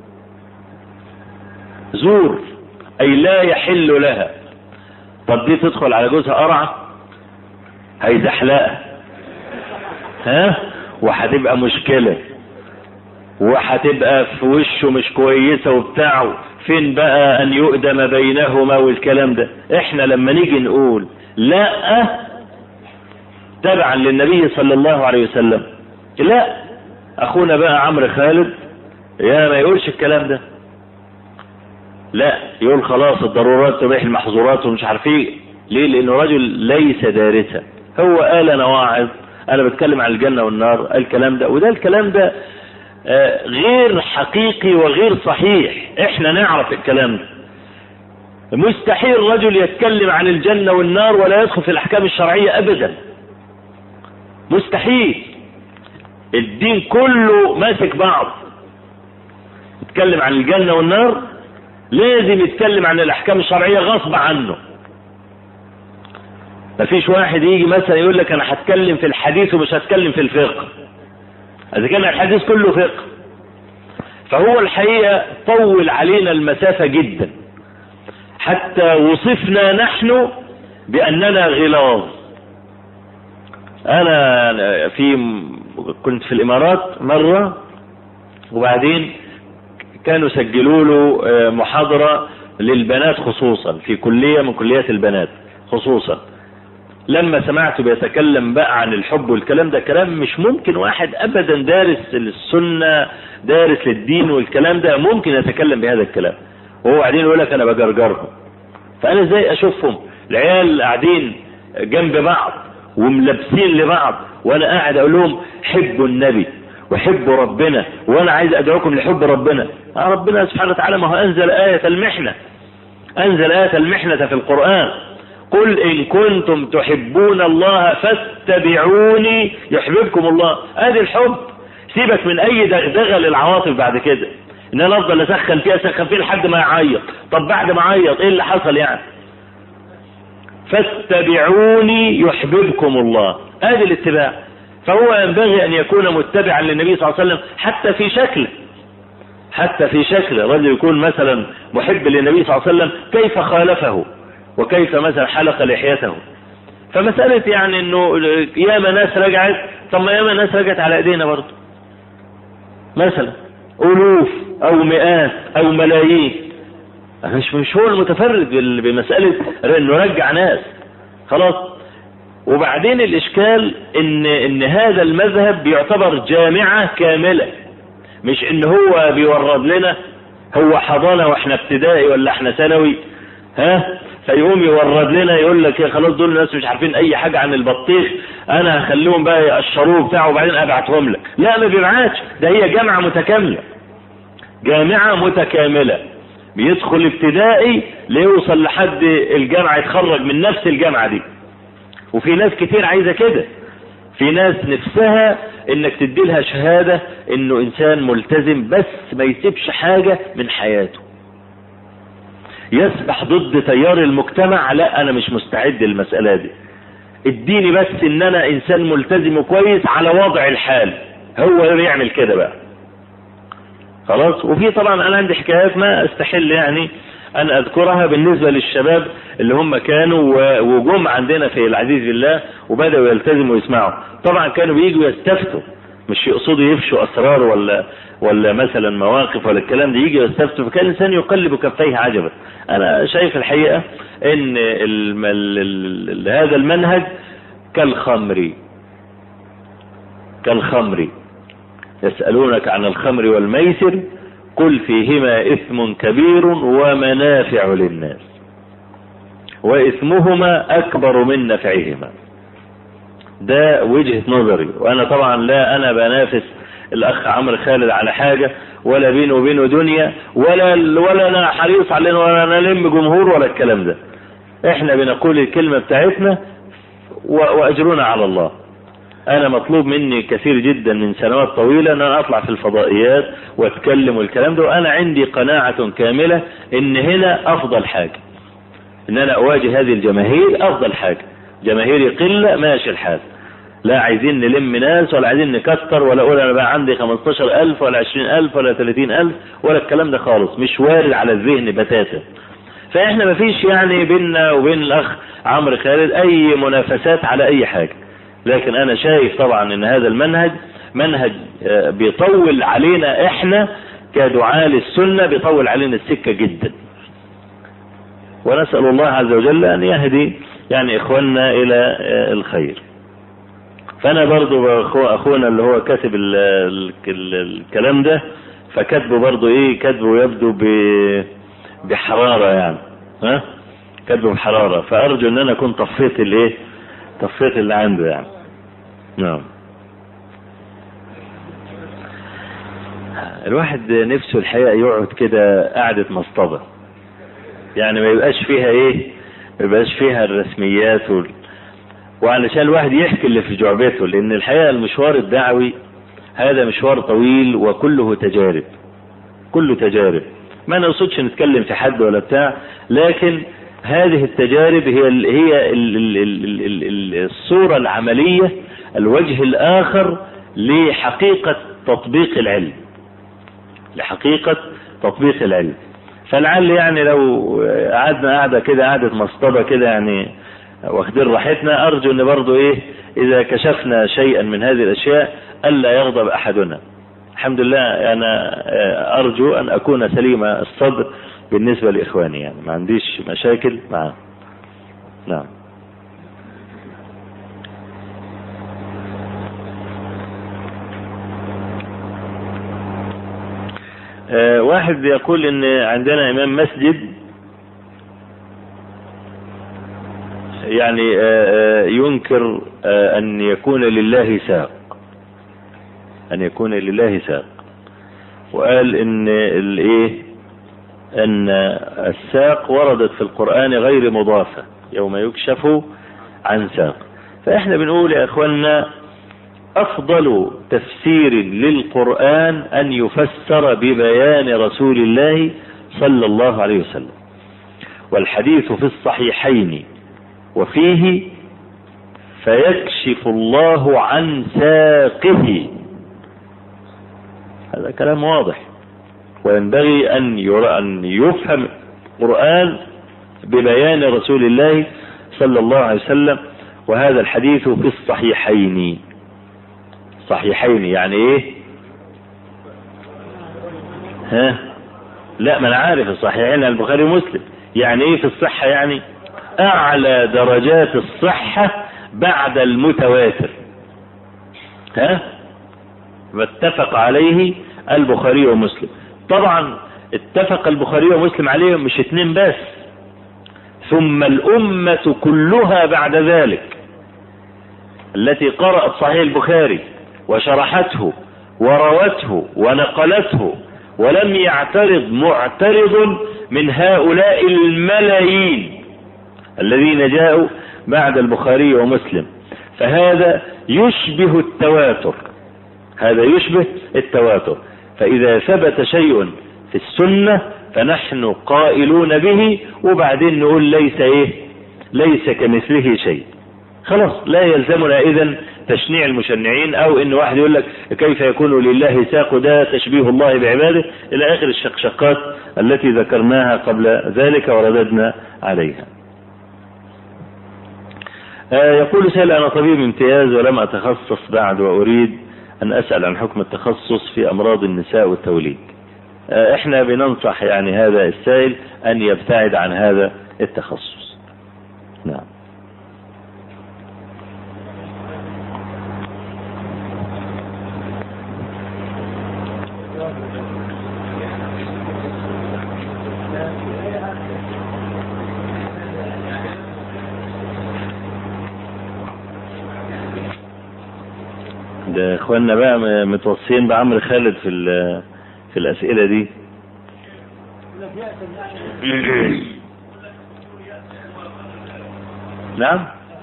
Speaker 1: زور اي لا يحل لها طب دي تدخل على جوزها قرعة هيزحلقها ها وهتبقى مشكلة وهتبقى في وشه مش كويسة وبتاعه فين بقى ان يؤدم بينهما والكلام ده احنا لما نيجي نقول لا تبعا للنبي صلى الله عليه وسلم لا اخونا بقى عمرو خالد يا ما يقولش الكلام ده لا يقول خلاص الضرورات تبيح المحظورات ومش عارف ايه ليه لانه رجل ليس دارسا هو قال انا واعظ انا بتكلم عن الجنة والنار الكلام ده وده الكلام ده آه غير حقيقي وغير صحيح احنا نعرف الكلام ده مستحيل رجل يتكلم عن الجنة والنار ولا يدخل في الاحكام الشرعية ابدا مستحيل الدين كله ماسك بعض يتكلم عن الجنة والنار لازم يتكلم عن الاحكام الشرعية غصب عنه مفيش واحد يجي مثلا يقول لك انا هتكلم في الحديث ومش هتكلم في الفقه اذا كان الحديث كله فقه فهو الحقيقة طول علينا المسافة جدا حتى وصفنا نحن بأننا غلاظ أنا في كنت في الإمارات مرة وبعدين كانوا سجلوا له محاضرة للبنات خصوصا في كلية من كليات البنات خصوصا لما سمعته بيتكلم بقى عن الحب والكلام ده كلام مش ممكن واحد ابدا دارس السنة دارس للدين والكلام ده ممكن يتكلم بهذا الكلام وهو قاعدين يقول لك انا بجرجرهم فانا ازاي اشوفهم العيال قاعدين جنب بعض وملبسين لبعض وانا قاعد اقول لهم حبوا النبي وحبوا ربنا وانا عايز ادعوكم لحب ربنا آه ربنا سبحانه وتعالى ما هو انزل آية المحنة انزل آية المحنة في القرآن قل ان كنتم تحبون الله فاتبعوني يحببكم الله ادي الحب سيبك من اي دغدغه للعواطف بعد كده ان انا افضل اسخن فيها اسخن فيها لحد ما يعيط طب بعد ما عيط ايه اللي حصل يعني فاتبعوني يحببكم الله ادي الاتباع فهو ينبغي ان يكون متبعا للنبي صلى الله عليه وسلم حتى في شكله حتى في شكله رجل يكون مثلا محب للنبي صلى الله عليه وسلم كيف خالفه وكيف مثلا حلق لحيته فمسألة يعني انه ياما ناس رجعت طب ما ياما ناس رجعت على ايدينا برضه مثلا الوف او مئات او ملايين مش مش هو المتفرد بمسألة انه رجع ناس خلاص وبعدين الاشكال ان ان هذا المذهب بيعتبر جامعة كاملة مش ان هو بيورد لنا هو حضانة واحنا ابتدائي ولا احنا ثانوي ها فيقوم يورد لنا يقول لك يا خلاص دول الناس مش عارفين اي حاجة عن البطيخ انا هخليهم بقى يقشروه بتاعه وبعدين ابعتهم لك لا ما بيبعتش ده هي جامعة متكاملة جامعة متكاملة بيدخل ابتدائي ليوصل لحد الجامعة يتخرج من نفس الجامعة دي وفي ناس كتير عايزة كده في ناس نفسها انك تدي لها شهادة انه انسان ملتزم بس ما يسيبش حاجة من حياته يسبح ضد تيار المجتمع لا انا مش مستعد للمسألة دي اديني بس ان انا انسان ملتزم وكويس على وضع الحال هو يعمل كده بقى خلاص وفي طبعا انا عندي حكايات ما استحل يعني ان اذكرها بالنسبة للشباب اللي هم كانوا وجم عندنا في العزيز بالله وبدأوا يلتزموا ويسمعوا طبعا كانوا بييجوا يستفتوا مش يقصدوا يفشوا اسرار ولا ولا مثلا مواقف ولا الكلام ده يجي يستفتوا فكان الانسان يقلب كفيه عجبا انا شايف الحقيقة ان ال ال ال هذا المنهج كالخمر كالخمر يسألونك عن الخمر والميسر قل فيهما اثم كبير ومنافع للناس واثمهما اكبر من نفعهما ده وجهة نظري وانا طبعا لا انا بنافس الاخ عمرو خالد على حاجة ولا بينه وبينه دنيا ولا ولا انا حريص علينا ولا انا لم جمهور ولا الكلام ده احنا بنقول الكلمة بتاعتنا واجرنا على الله انا مطلوب مني كثير جدا من سنوات طويلة ان انا اطلع في الفضائيات واتكلم والكلام ده وانا عندي قناعة كاملة ان هنا افضل حاجة ان انا اواجه هذه الجماهير افضل حاجة جماهير قلة ماشي الحال لا عايزين نلم ناس ولا عايزين نكتر ولا اقول انا بقى عندي 15000 ولا 20000 ولا 30000 ولا الكلام ده خالص مش وارد على الذهن بتاتا فاحنا مفيش يعني بيننا وبين الاخ عمرو خالد اي منافسات على اي حاجة لكن انا شايف طبعا ان هذا المنهج منهج بيطول علينا احنا كدعاة للسنة بيطول علينا السكة جدا ونسأل الله عز وجل ان يهدي يعني اخواننا الى الخير فانا برضو اخونا اللي هو كاتب ال ال ال الكلام ده فكاتبه برضو ايه كاتبه يبدو بحرارة يعني ها كاتبه بحرارة فارجو ان انا اكون طفيت الايه طفيت اللي عنده يعني نعم الواحد نفسه الحقيقة يقعد كده قعدة مصطبة يعني ما يبقاش فيها ايه ما يبقاش فيها الرسميات وال... وعلشان الواحد يحكي اللي في جعبته لان الحقيقة المشوار الدعوي هذا مشوار طويل وكله تجارب كله تجارب ما نقصدش نتكلم في حد ولا بتاع لكن هذه التجارب هي ال هي ال ال ال ال ال الصورة العملية الوجه الآخر لحقيقة تطبيق العلم لحقيقة تطبيق العلم فلعل يعني لو قعدنا قاعدة كده قعدة مصطبة كده يعني واخدين راحتنا أرجو أن برضو إيه إذا كشفنا شيئا من هذه الأشياء ألا يغضب أحدنا الحمد لله أنا أرجو أن أكون سليم الصدر بالنسبة لإخواني يعني ما عنديش مشاكل معه نعم آه واحد بيقول ان عندنا امام مسجد يعني آه ينكر آه ان يكون لله ساق ان يكون لله ساق وقال ان الايه ان الساق وردت في القرآن غير مضافة يوم يكشف عن ساق فاحنا بنقول يا اخوانا افضل تفسير للقرآن ان يفسر ببيان رسول الله صلى الله عليه وسلم والحديث في الصحيحين وفيه فيكشف الله عن ساقه هذا كلام واضح وينبغي أن يرى أن يفهم القرآن ببيان رسول الله صلى الله عليه وسلم وهذا الحديث في الصحيحين صحيحين يعني ايه ها لا ما انا عارف الصحيحين البخاري ومسلم يعني ايه في الصحة يعني اعلى درجات الصحة بعد المتواتر ها واتفق عليه البخاري ومسلم طبعا اتفق البخاري ومسلم عليه مش اتنين بس ثم الأمة كلها بعد ذلك التي قرأت صحيح البخاري وشرحته وروته ونقلته ولم يعترض معترض من هؤلاء الملايين الذين جاءوا بعد البخاري ومسلم فهذا يشبه التواتر هذا يشبه التواتر فإذا ثبت شيء في السنة فنحن قائلون به وبعدين نقول ليس ايه ليس كمثله شيء خلاص لا يلزمنا اذا تشنيع المشنعين او ان واحد يقول لك كيف يكون لله ساق ده تشبيه الله بعباده الى اخر الشقشقات التي ذكرناها قبل ذلك ورددنا عليها آه يقول سأل انا طبيب امتياز ولم اتخصص بعد واريد ان اسأل عن حكم التخصص في امراض النساء والتوليد آه احنا بننصح يعني هذا السائل ان يبتعد عن هذا التخصص نعم ده اخواننا بقى متوصيين بعمرو خالد في في الاسئله دي نعم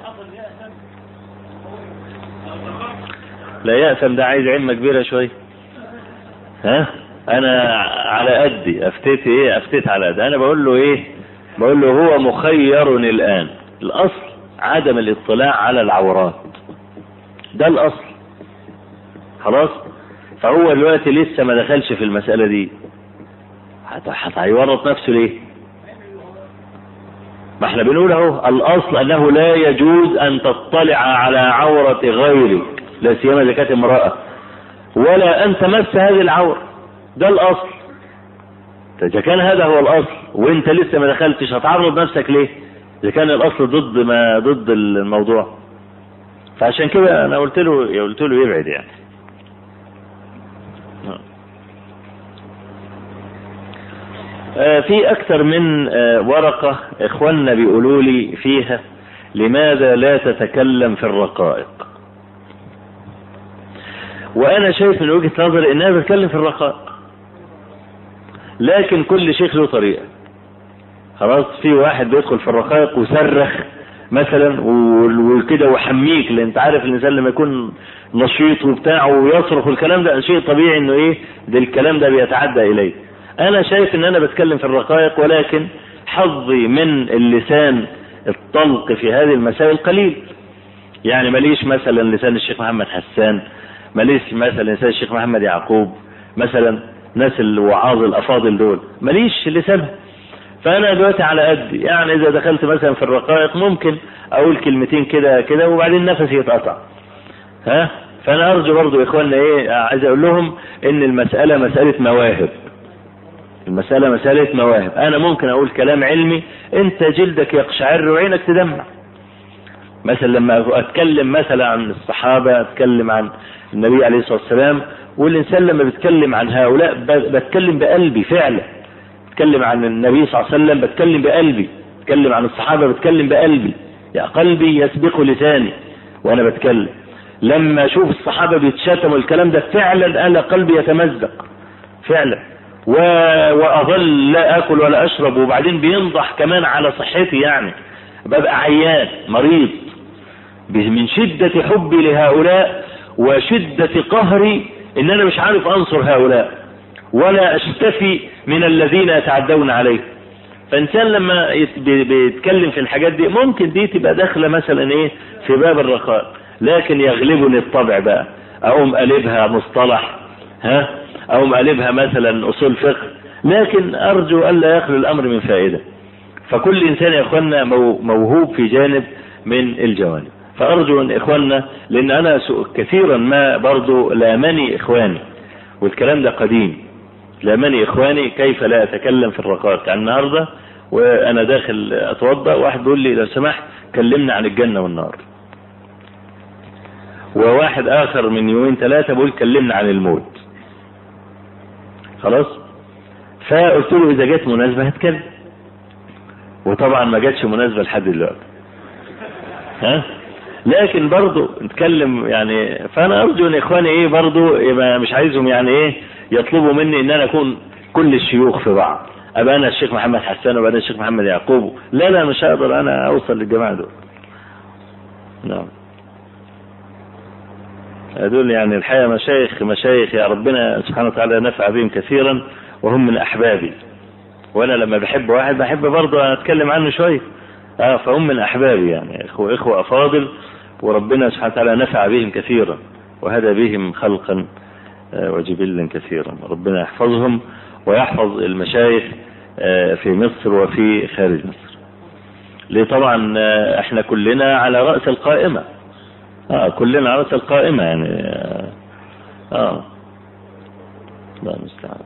Speaker 1: لا يأثم ده عايز علمة كبيرة شوية ها انا على قدي افتيت ايه افتيت على قدي انا بقول له ايه بقول له هو مخير الان الاصل عدم الاطلاع على العورات ده الاصل خلاص فهو دلوقتي لسه ما دخلش في المسألة دي هيورط نفسه ليه ما احنا بنقول اهو الاصل انه لا يجوز ان تطلع على عورة غيرك لا سيما اذا كانت امرأة ولا ان تمس هذه العورة ده الاصل اذا كان هذا هو الاصل وانت لسه ما دخلتش هتعرض نفسك ليه اذا كان الاصل ضد ما ضد الموضوع فعشان كده انا قلت له قلت له يبعد يعني في اكثر من ورقة اخواننا بيقولوا لي فيها لماذا لا تتكلم في الرقائق وانا شايف من وجهة نظري انها بتتكلم في الرقائق لكن كل شيخ له طريقة خلاص في واحد بيدخل في الرقائق وصرخ مثلا وكده وحميك لان انت عارف الانسان لما يكون نشيط وبتاع ويصرخ والكلام ده شيء طبيعي انه ايه ده الكلام ده بيتعدى اليه انا شايف ان انا بتكلم في الرقائق ولكن حظي من اللسان الطلق في هذه المسائل قليل يعني ماليش مثلا لسان الشيخ محمد حسان ماليش مثلا لسان الشيخ محمد يعقوب مثلا ناس الوعاظ الافاضل دول ماليش لسانهم فانا دلوقتي على قد يعني اذا دخلت مثلا في الرقائق ممكن اقول كلمتين كده كده وبعدين نفسي يتقطع ها فانا ارجو برضو اخواننا ايه عايز اقول لهم ان المسألة مسألة مواهب المسألة مسألة مواهب انا ممكن اقول كلام علمي انت جلدك يقشعر وعينك تدمع مثلا لما اتكلم مثلا عن الصحابة اتكلم عن النبي عليه الصلاة والسلام والانسان لما بيتكلم عن هؤلاء بتكلم بقلبي فعلا بتكلم عن النبي صلى الله عليه وسلم بتكلم بقلبي بتكلم عن الصحابة بتكلم بقلبي يا قلبي يسبق لساني وانا بتكلم لما اشوف الصحابة بيتشتموا الكلام ده فعلا انا قلبي يتمزق فعلا و... واظل لا اكل ولا اشرب وبعدين بينضح كمان على صحتي يعني ببقى عيان مريض من شدة حبي لهؤلاء وشدة قهري ان انا مش عارف انصر هؤلاء ولا اشتفي من الذين يتعدون عليه فانسان لما بيتكلم في الحاجات دي ممكن دي تبقى داخلة مثلا ايه في باب الرخاء لكن يغلبني الطبع بقى اقوم قلبها مصطلح ها اقوم قلبها مثلا اصول فقه لكن ارجو الا يخلو الامر من فائدة فكل انسان يا اخوانا موهوب في جانب من الجوانب فارجو ان اخواننا لان انا كثيرا ما برضو لامني اخواني والكلام ده قديم لامني اخواني كيف لا اتكلم في الرقائق يعني النهاردة وانا داخل اتوضا واحد بيقول لي لو سمحت كلمنا عن الجنة والنار وواحد اخر من يومين ثلاثة بيقول كلمنا عن الموت خلاص فقلت له اذا جت مناسبة هتكلم وطبعا ما جاتش مناسبة لحد دلوقتي ها لكن برضو نتكلم يعني فانا ارجو ان اخواني ايه برضو يبقى مش عايزهم يعني ايه يطلبوا مني ان انا اكون كل الشيوخ في بعض ابقى انا الشيخ محمد حسان وابقى انا الشيخ محمد يعقوب لا لا مش هقدر انا اوصل للجماعة دول نعم هذول يعني الحقيقة مشايخ مشايخ يا ربنا سبحانه وتعالى نفع بهم كثيرا وهم من احبابي وانا لما بحب واحد بحب برضه اتكلم عنه شوية اه فهم من احبابي يعني اخوة اخوة افاضل وربنا سبحانه وتعالى نفع بهم كثيرا وهدى بهم خلقا وجبلا كثيرا ربنا يحفظهم ويحفظ المشايخ في مصر وفي خارج مصر ليه طبعا احنا كلنا على رأس القائمة اه كلنا على رأس القائمة يعني اه لا مستعان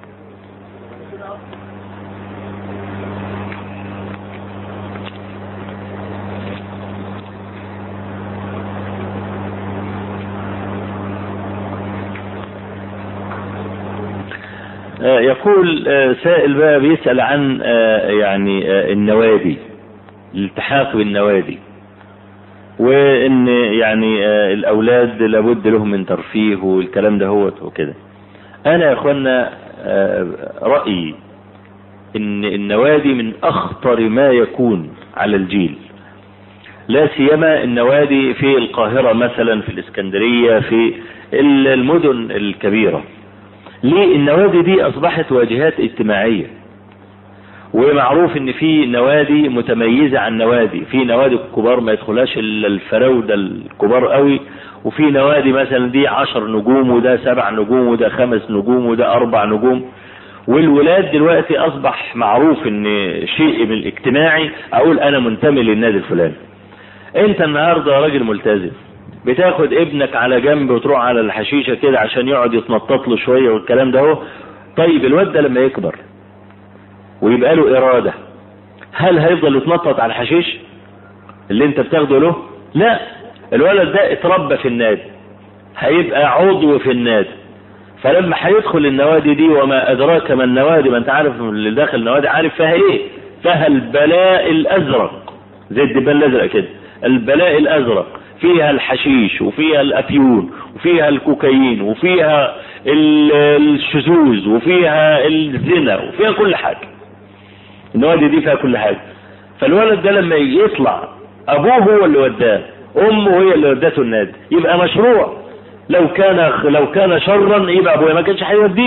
Speaker 1: يقول سائل بقى بيسأل عن يعني النوادي الالتحاق بالنوادي وان يعني الاولاد لابد لهم من ترفيه والكلام ده هو وكده انا يا اخوانا رأيي ان النوادي من اخطر ما يكون على الجيل لا سيما النوادي في القاهرة مثلا في الاسكندرية في المدن الكبيرة ليه النوادي دي اصبحت واجهات اجتماعية ومعروف ان في نوادي متميزة عن نوادي في نوادي الكبار ما يدخلهاش الا الفراودة الكبار قوي وفي نوادي مثلا دي عشر نجوم وده سبع نجوم وده خمس نجوم وده اربع نجوم والولاد دلوقتي اصبح معروف ان شيء من الاجتماعي اقول انا منتمي للنادي الفلاني انت النهاردة راجل ملتزم بتاخد ابنك على جنب وتروح على الحشيشة كده عشان يقعد يتنطط له شوية والكلام ده هو طيب الواد ده لما يكبر ويبقى له ارادة هل هيفضل يتنطط على الحشيش اللي انت بتاخده له لا الولد ده اتربى في النادي هيبقى عضو في النادي فلما هيدخل النوادي دي وما ادراك ما النوادي ما انت عارف اللي داخل النوادي عارف فيها ايه فيها البلاء الازرق زي الدبان الازرق كده البلاء الازرق فيها الحشيش وفيها الافيون وفيها الكوكايين وفيها الشذوذ وفيها الزنا وفيها كل حاجة النوادي دي فيها كل حاجة فالولد ده لما يطلع ابوه هو اللي وداه امه هي اللي ودته النادي يبقى مشروع لو كان لو كان شرا يبقى ابويا ما كانش هيوديني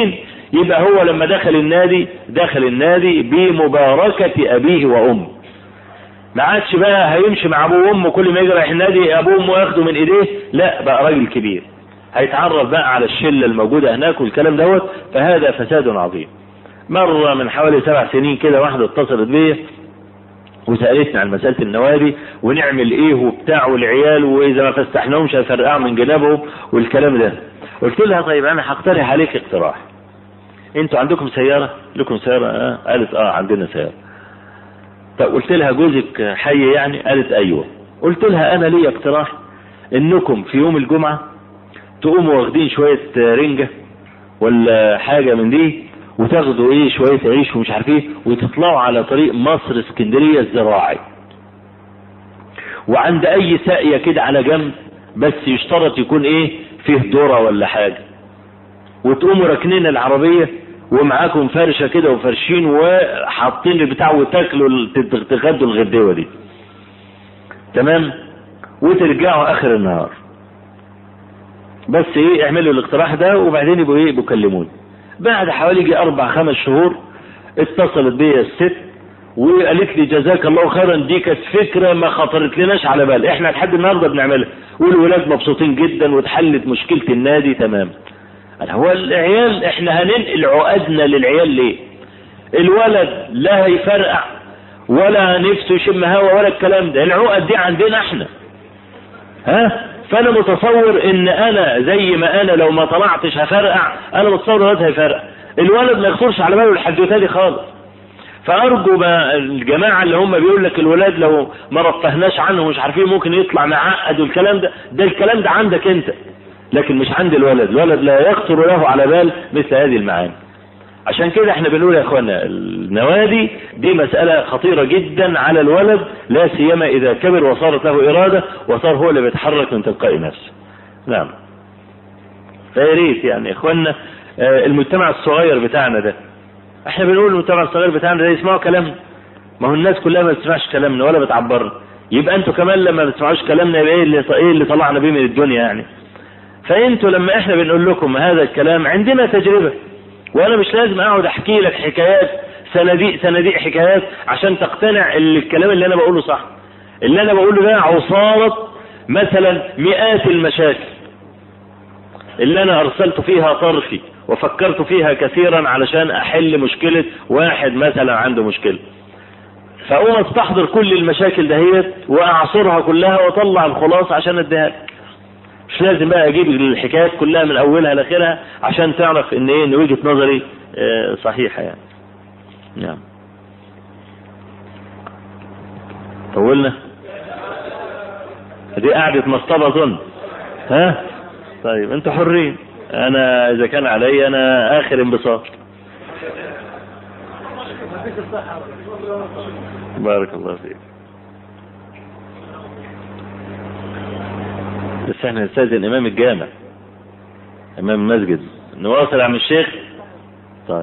Speaker 1: يبقى هو لما دخل النادي دخل النادي بمباركة ابيه وامه ما عادش بقى هيمشي مع ابوه وامه كل ما يجي رايح النادي ابوه وامه ياخده من ايديه لا بقى راجل كبير هيتعرف بقى على الشله الموجوده هناك والكلام دوت فهذا فساد عظيم مره من حوالي سبع سنين كده واحده اتصلت بيا وسالتني عن مساله النوادي ونعمل ايه وبتاع والعيال واذا ما فسحناهمش هيفرقعوا من جنابهم والكلام ده قلت لها طيب انا هقترح عليك اقتراح انتوا عندكم سياره لكم سياره اه قالت اه عندنا سياره طب قلت لها جوزك حي يعني قالت ايوه قلت لها انا لي اقتراح انكم في يوم الجمعه تقوموا واخدين شويه رنجه ولا حاجه من دي وتاخدوا ايه شويه عيش ومش عارف ايه وتطلعوا على طريق مصر اسكندريه الزراعي وعند اي ساقيه كده على جنب بس يشترط يكون ايه فيه ذره ولا حاجه وتقوموا راكنين العربيه ومعاكم فرشه كده وفرشين وحاطين البتاع وتاكلوا تغدوا الغدوه دي تمام وترجعوا اخر النهار بس ايه اعملوا الاقتراح ده وبعدين يبقوا ايه بيكلموني بعد حوالي يجي اربع خمس شهور اتصلت بيا الست وقالت لي جزاك الله خيرا دي كانت فكره ما خطرت لناش على بال احنا لحد النهارده بنعملها والولاد مبسوطين جدا واتحلت مشكله النادي تمام هو العيال احنا هننقل عقدنا للعيال ليه الولد لا هيفرقع ولا نفسه يشم هوا ولا الكلام ده العقد دي عندنا احنا ها فانا متصور ان انا زي ما انا لو ما طلعتش هفرقع انا متصور الولد هيفرقع الولد ما يخطرش على باله الحدوته دي خالص فارجو ما الجماعه اللي هم بيقول لك الولاد لو ما رفهناش عنه مش عارفين ممكن يطلع معقد والكلام ده ده الكلام ده عندك انت لكن مش عند الولد الولد لا يخطر له على بال مثل هذه المعاني عشان كده احنا بنقول يا اخوانا النوادي دي مسألة خطيرة جدا على الولد لا سيما اذا كبر وصارت له ارادة وصار هو اللي بيتحرك من تلقاء نفسه نعم فيا ريت يعني يا اخوانا المجتمع الصغير بتاعنا ده احنا بنقول المجتمع الصغير بتاعنا ده يسمعوا كلامنا ما هو الناس كلها ما بتسمعش كلامنا ولا بتعبرنا يبقى انتوا كمان لما ما بتسمعوش كلامنا يبقى ايه اللي ايه اللي طلعنا بيه من الدنيا يعني فانتوا لما احنا بنقول لكم هذا الكلام عندنا تجربة وانا مش لازم اقعد احكي لك حكايات صناديق صناديق حكايات عشان تقتنع الكلام اللي انا بقوله صح اللي انا بقوله ده عصارة مثلا مئات المشاكل اللي انا ارسلت فيها طرفي وفكرت فيها كثيرا علشان احل مشكلة واحد مثلا عنده مشكلة فاقوم استحضر كل المشاكل دهيت واعصرها كلها واطلع الخلاصة عشان اديها لك مش لازم بقى اجيب الحكايات كلها من اولها لاخرها عشان تعرف ان ايه ان وجهه نظري اه صحيحه يعني نعم طولنا دي قعدة مصطبة اظن ها طيب انتوا حرين انا اذا كان علي انا اخر انبساط بارك الله فيك بس احنا نستاذن امام الجامع امام المسجد نواصل يا عم الشيخ طيب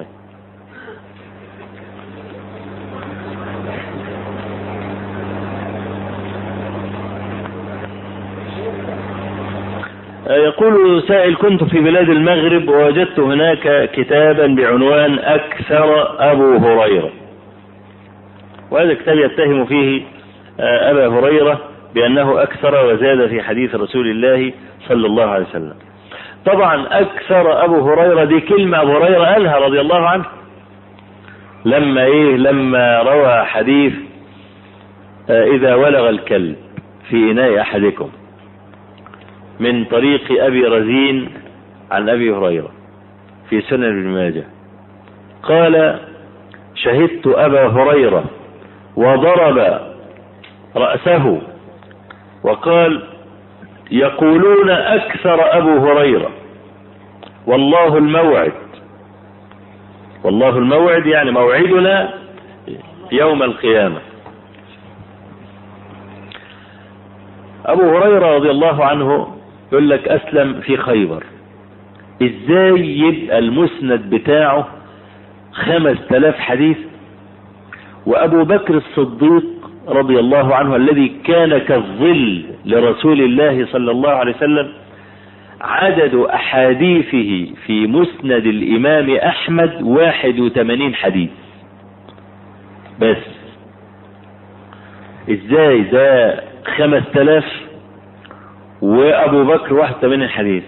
Speaker 1: يقول سائل كنت في بلاد المغرب ووجدت هناك كتابا بعنوان أكثر أبو هريرة وهذا كتاب يتهم فيه أبا هريرة بأنه أكثر وزاد في حديث رسول الله صلى الله عليه وسلم طبعا أكثر أبو هريرة دي كلمة أبو هريرة قالها رضي الله عنه لما إيه لما روى حديث إذا ولغ الكلب في إناء أحدكم من طريق أبي رزين عن أبي هريرة في سنن ابن ماجه قال شهدت أبا هريرة وضرب رأسه وقال يقولون أكثر أبو هريرة والله الموعد والله الموعد يعني موعدنا يوم القيامة أبو هريرة رضي الله عنه يقول لك أسلم في خيبر إزاي يبقى المسند بتاعه خمس تلاف حديث وأبو بكر الصديق رضي الله عنه الذي كان كالظل لرسول الله صلى الله عليه وسلم عدد أحاديثه في مسند الإمام أحمد واحد وثمانين حديث بس ازاي ده خمس تلاف وابو بكر واحد وثمانين حديث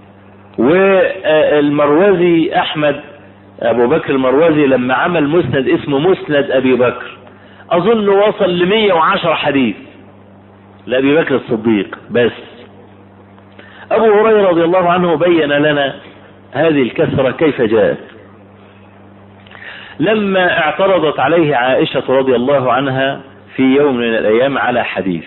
Speaker 1: والمروزي احمد ابو بكر المروزي لما عمل مسند اسمه مسند ابي بكر اظن وصل لمية وعشر حديث لابي بكر الصديق بس ابو هريرة رضي الله عنه بين لنا هذه الكثرة كيف جاءت لما اعترضت عليه عائشة رضي الله عنها في يوم من الايام على حديث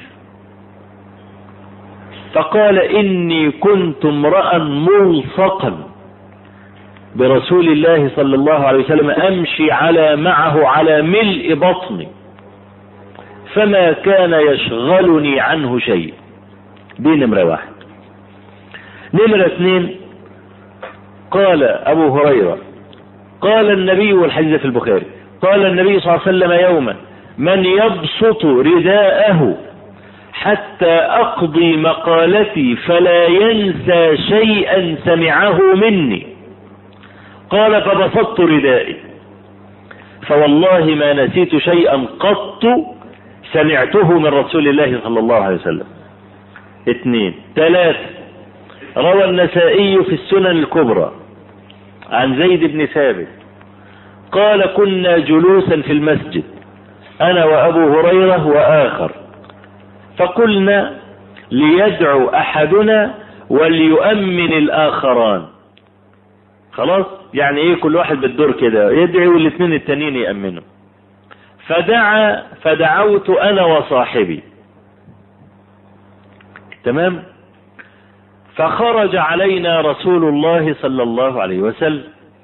Speaker 1: فقال اني كنت امرأ ملصقا برسول الله صلى الله عليه وسلم امشي على معه على ملء بطني فما كان يشغلني عنه شيء دي نمرة واحد نمرة اثنين قال ابو هريرة قال النبي والحديث في البخاري قال النبي صلى الله عليه وسلم يوما من يبسط رداءه حتى اقضي مقالتي فلا ينسى شيئا سمعه مني قال فبسطت ردائي فوالله ما نسيت شيئا قط سمعته من رسول الله صلى الله عليه وسلم اثنين ثلاثة روى النسائي في السنن الكبرى عن زيد بن ثابت قال كنا جلوسا في المسجد انا وابو هريرة واخر فقلنا ليدعو احدنا وليؤمن الاخران خلاص يعني ايه كل واحد بالدور كده يدعي والاثنين التانيين يأمنوا فدعا فدعوت انا وصاحبي تمام فخرج علينا رسول الله صلى الله عليه وسلم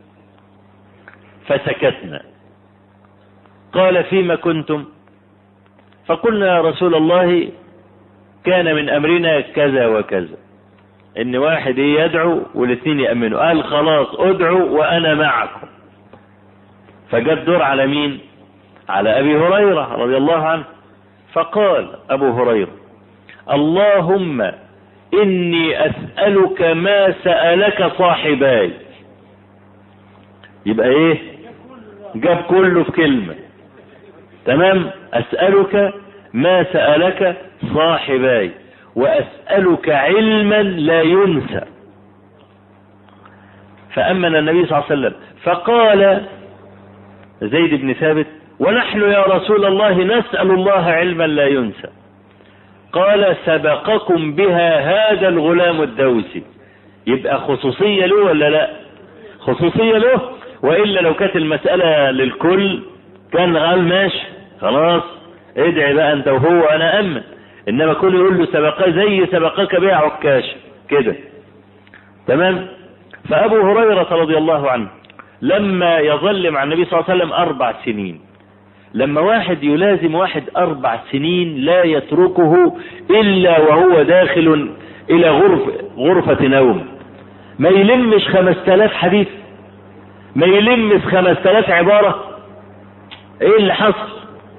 Speaker 1: فسكتنا قال فيما كنتم فقلنا يا رسول الله كان من امرنا كذا وكذا ان واحد يدعو والاثنين يأمنوا قال خلاص ادعوا وانا معكم فجاء الدور على مين على ابي هريرة رضي الله عنه فقال ابو هريرة اللهم اني اسألك ما سألك صاحباي يبقى ايه جاب كله في كلمة تمام اسألك ما سألك صاحباي واسألك علما لا ينسى فأمن النبي صلى الله عليه وسلم فقال زيد بن ثابت ونحن يا رسول الله نسأل الله علما لا ينسى قال سبقكم بها هذا الغلام الدوسي يبقى خصوصية له ولا لا خصوصية له وإلا لو كانت المسألة للكل كان قال ماشي خلاص ادعي بقى انت وهو انا امن انما كل يقول له سبقا زي سبقك بيع عكاش كده تمام فابو هريرة رضي الله عنه لما يظل مع النبي صلى الله عليه وسلم اربع سنين لما واحد يلازم واحد اربع سنين لا يتركه الا وهو داخل الى غرف غرفة نوم ما يلمش خمس تلاف حديث ما يلمش خمس تلاف عبارة ايه اللي حصل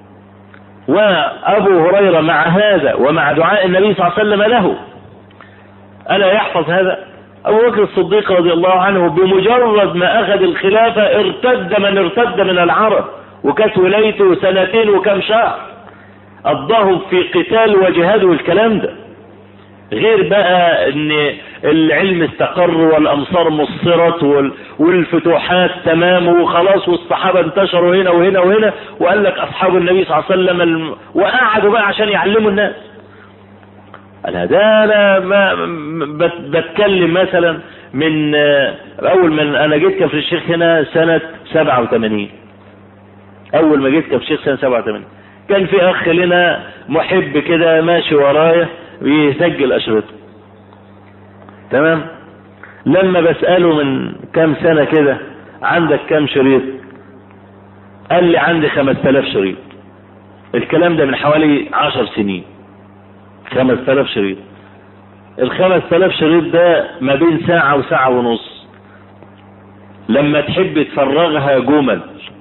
Speaker 1: وابو هريرة مع هذا ومع دعاء النبي صلى الله عليه وسلم له الا يحفظ هذا ابو بكر الصديق رضي الله عنه بمجرد ما اخذ الخلافة ارتد من ارتد من العرب وكانت ولايته سنتين وكم شهر قضاهم في قتال وجهاد والكلام ده غير بقى ان العلم استقر والامصار مصرت والفتوحات تمام وخلاص والصحابة انتشروا هنا وهنا وهنا وقال لك اصحاب النبي صلى الله عليه وسلم الم... وقعدوا بقى عشان يعلموا الناس قال ده انا ما بتكلم مثلا من اول من انا جيت كفر الشيخ هنا سنة 87 اول ما جيت كفر الشيخ سنة 87 كان في اخ لنا محب كده ماشي ورايا ويسجل اشرطه تمام لما بسأله من كام سنة كده عندك كام شريط قال لي عندي خمس تلاف شريط الكلام ده من حوالي عشر سنين خمس تلاف شريط الخمس تلاف شريط ده ما بين ساعة وساعة ونص لما تحب تفرغها جمل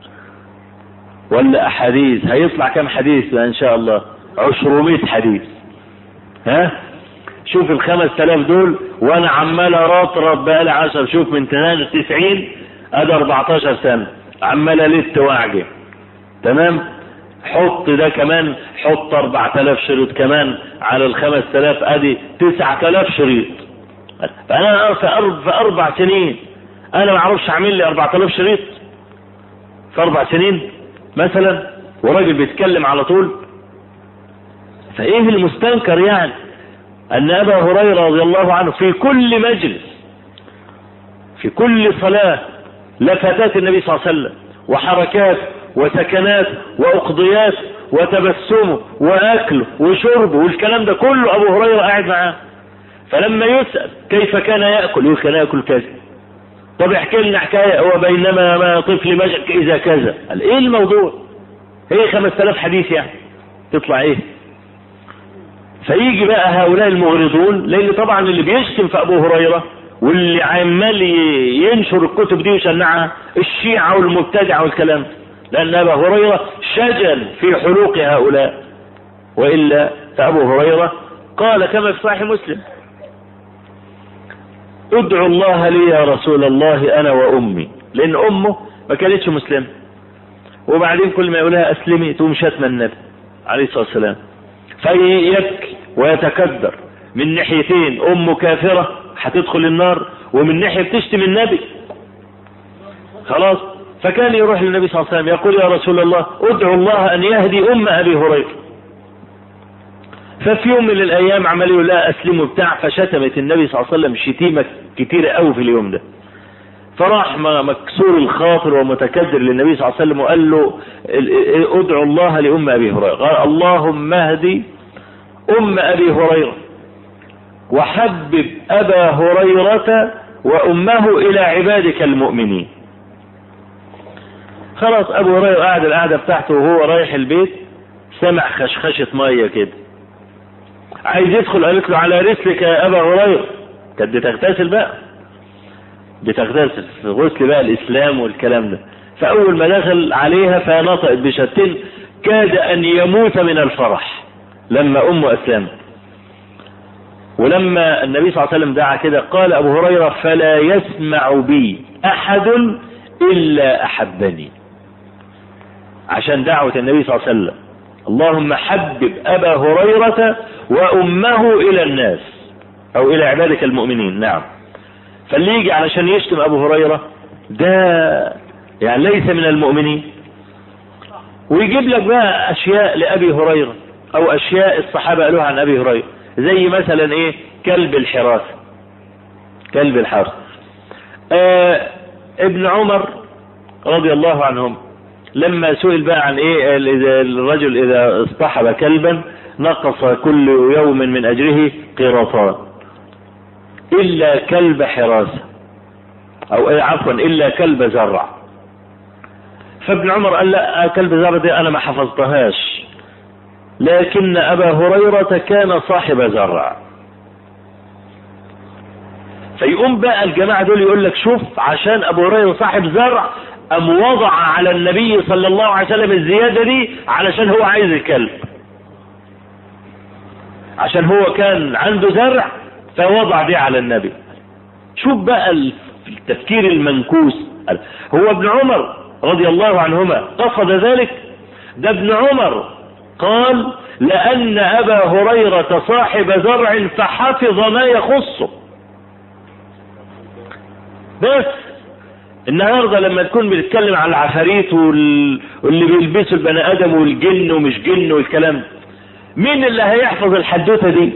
Speaker 1: ولا احاديث هيطلع كام حديث ان شاء الله عشرمية حديث ها شوف الخمس تلاف دول وانا عمال ارطرط بقالي عشر شوف من سنة تسعين ادي 14 سنة عمال الت واعجب تمام حط ده كمان حط 4000 شريط كمان على ال 5000 ادي 9000 شريط فانا في أربع, في اربع سنين انا ما اعرفش اعمل لي 4000 شريط في اربع سنين مثلا وراجل بيتكلم على طول فايه المستنكر يعني ان ابا هريره رضي الله عنه في كل مجلس في كل صلاه لفتات النبي صلى الله عليه وسلم وحركات وسكنات واقضيات وتبسمه واكله وشربه والكلام ده كله ابو هريره قاعد معاه فلما يسال كيف كان ياكل يقول كان ياكل كذا طب احكي لنا حكايه هو بينما ما طفل مجد اذا كذا قال ايه الموضوع ايه 5000 حديث يعني تطلع ايه فيجي بقى هؤلاء المغرضون لان طبعا اللي بيشتم في ابو هريره واللي عمال ينشر الكتب دي ويشنعها الشيعة والمبتدعة والكلام لأن أبا هريرة شجل في حلوق هؤلاء وإلا فأبو هريرة قال كما في صحيح مسلم ادعو الله لي يا رسول الله أنا وأمي لأن أمه ما كانتش مسلمة وبعدين كل ما يقولها أسلمي تقوم شتم النبي عليه الصلاة والسلام فيبكي ويتكدر من ناحيتين أمه كافرة هتدخل النار ومن ناحية بتشتم النبي خلاص فكان يروح للنبي صلى الله عليه وسلم يقول يا رسول الله ادعو الله ان يهدي ام ابي هريره ففي يوم من الايام عمل يقول لا اسلم بتاع فشتمت النبي صلى الله عليه وسلم شتيمه كتيره قوي في اليوم ده فراح مكسور الخاطر ومتكدر للنبي صلى الله عليه وسلم وقال له ادعو الله لام ابي هريره قال اللهم اهدي ام ابي هريره وحبب ابا هريره وامه الى عبادك المؤمنين خلاص ابو هريره قاعد القعده بتاعته وهو رايح البيت سمع خشخشه ميه كده عايز يدخل قالت له على رسلك يا ابا هريره كانت بتغتسل بقى بتغتسل في غسل بقى الاسلام والكلام ده فاول ما دخل عليها فنطقت بشتين كاد ان يموت من الفرح لما امه اسلمت ولما النبي صلى الله عليه وسلم دعا كده قال ابو هريره فلا يسمع بي احد الا احبني عشان دعوة النبي صلى الله عليه وسلم اللهم حبب أبا هريرة وأمه إلى الناس أو إلى عبادك المؤمنين نعم فاللي يجي علشان يشتم أبو هريرة ده يعني ليس من المؤمنين ويجيب لك بقى أشياء لأبي هريرة أو أشياء الصحابة قالوها عن أبي هريرة زي مثلا إيه كلب الحراسة كلب الحراسة آه ابن عمر رضي الله عنهم لما سئل بقى عن ايه الرجل اذا اصطحب كلبا نقص كل يوم من اجره قيراطان الا كلب حراسة او ايه عفوا الا كلب زرع فابن عمر قال لا كلب زرع دي انا ما حفظتهاش لكن ابا هريرة كان صاحب زرع فيقوم بقى الجماعة دول يقول لك شوف عشان ابو هريرة صاحب زرع ام وضع على النبي صلى الله عليه وسلم الزيادة دي علشان هو عايز الكلب عشان هو كان عنده زرع فوضع دي على النبي شوف بقى التفكير المنكوس هو ابن عمر رضي الله عنهما قصد ذلك ده ابن عمر قال لأن أبا هريرة صاحب زرع فحفظ ما يخصه بس النهارده لما تكون بتتكلم على العفاريت وال... واللي بيلبسوا البني ادم والجن ومش جن والكلام مين اللي هيحفظ الحدوته دي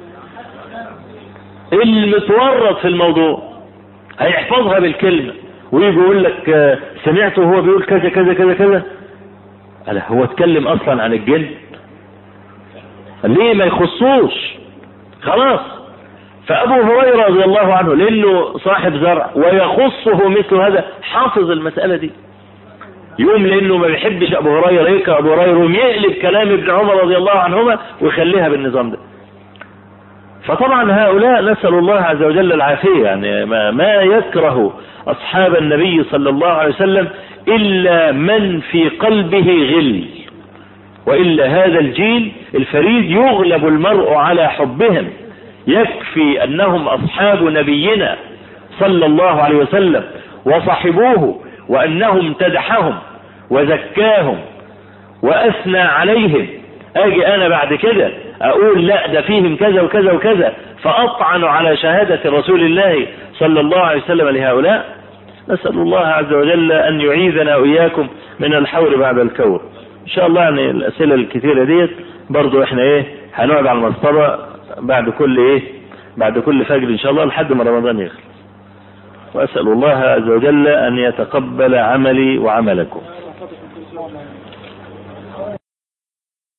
Speaker 1: المتورط في الموضوع هيحفظها بالكلمة ويجي يقول لك سمعته وهو بيقول كذا كذا كذا كذا قال هو اتكلم اصلا عن الجن ليه ما يخصوش خلاص فابو هريره رضي الله عنه لانه صاحب زرع ويخصه مثل هذا حافظ المساله دي يوم لانه ما بيحبش ابو هريره يكره ابو هريره يقلب كلام ابن عمر رضي الله عنهما ويخليها بالنظام ده فطبعا هؤلاء نسأل الله عز وجل العافية يعني ما, ما يكره أصحاب النبي صلى الله عليه وسلم إلا من في قلبه غل وإلا هذا الجيل الفريد يغلب المرء على حبهم يكفي انهم اصحاب نبينا صلى الله عليه وسلم وصحبوه وانه امتدحهم وزكاهم واثنى عليهم اجي انا بعد كده اقول لا ده فيهم كذا وكذا وكذا فاطعن على شهادة رسول الله صلى الله عليه وسلم لهؤلاء نسأل الله عز وجل ان يعيذنا واياكم من الحور بعد الكور ان شاء الله يعني الاسئلة الكثيرة ديت برضو احنا ايه هنقعد على المصطبة بعد كل ايه بعد كل فجر ان شاء الله لحد ما رمضان يخلص واسأل الله عز وجل ان يتقبل عملي وعملكم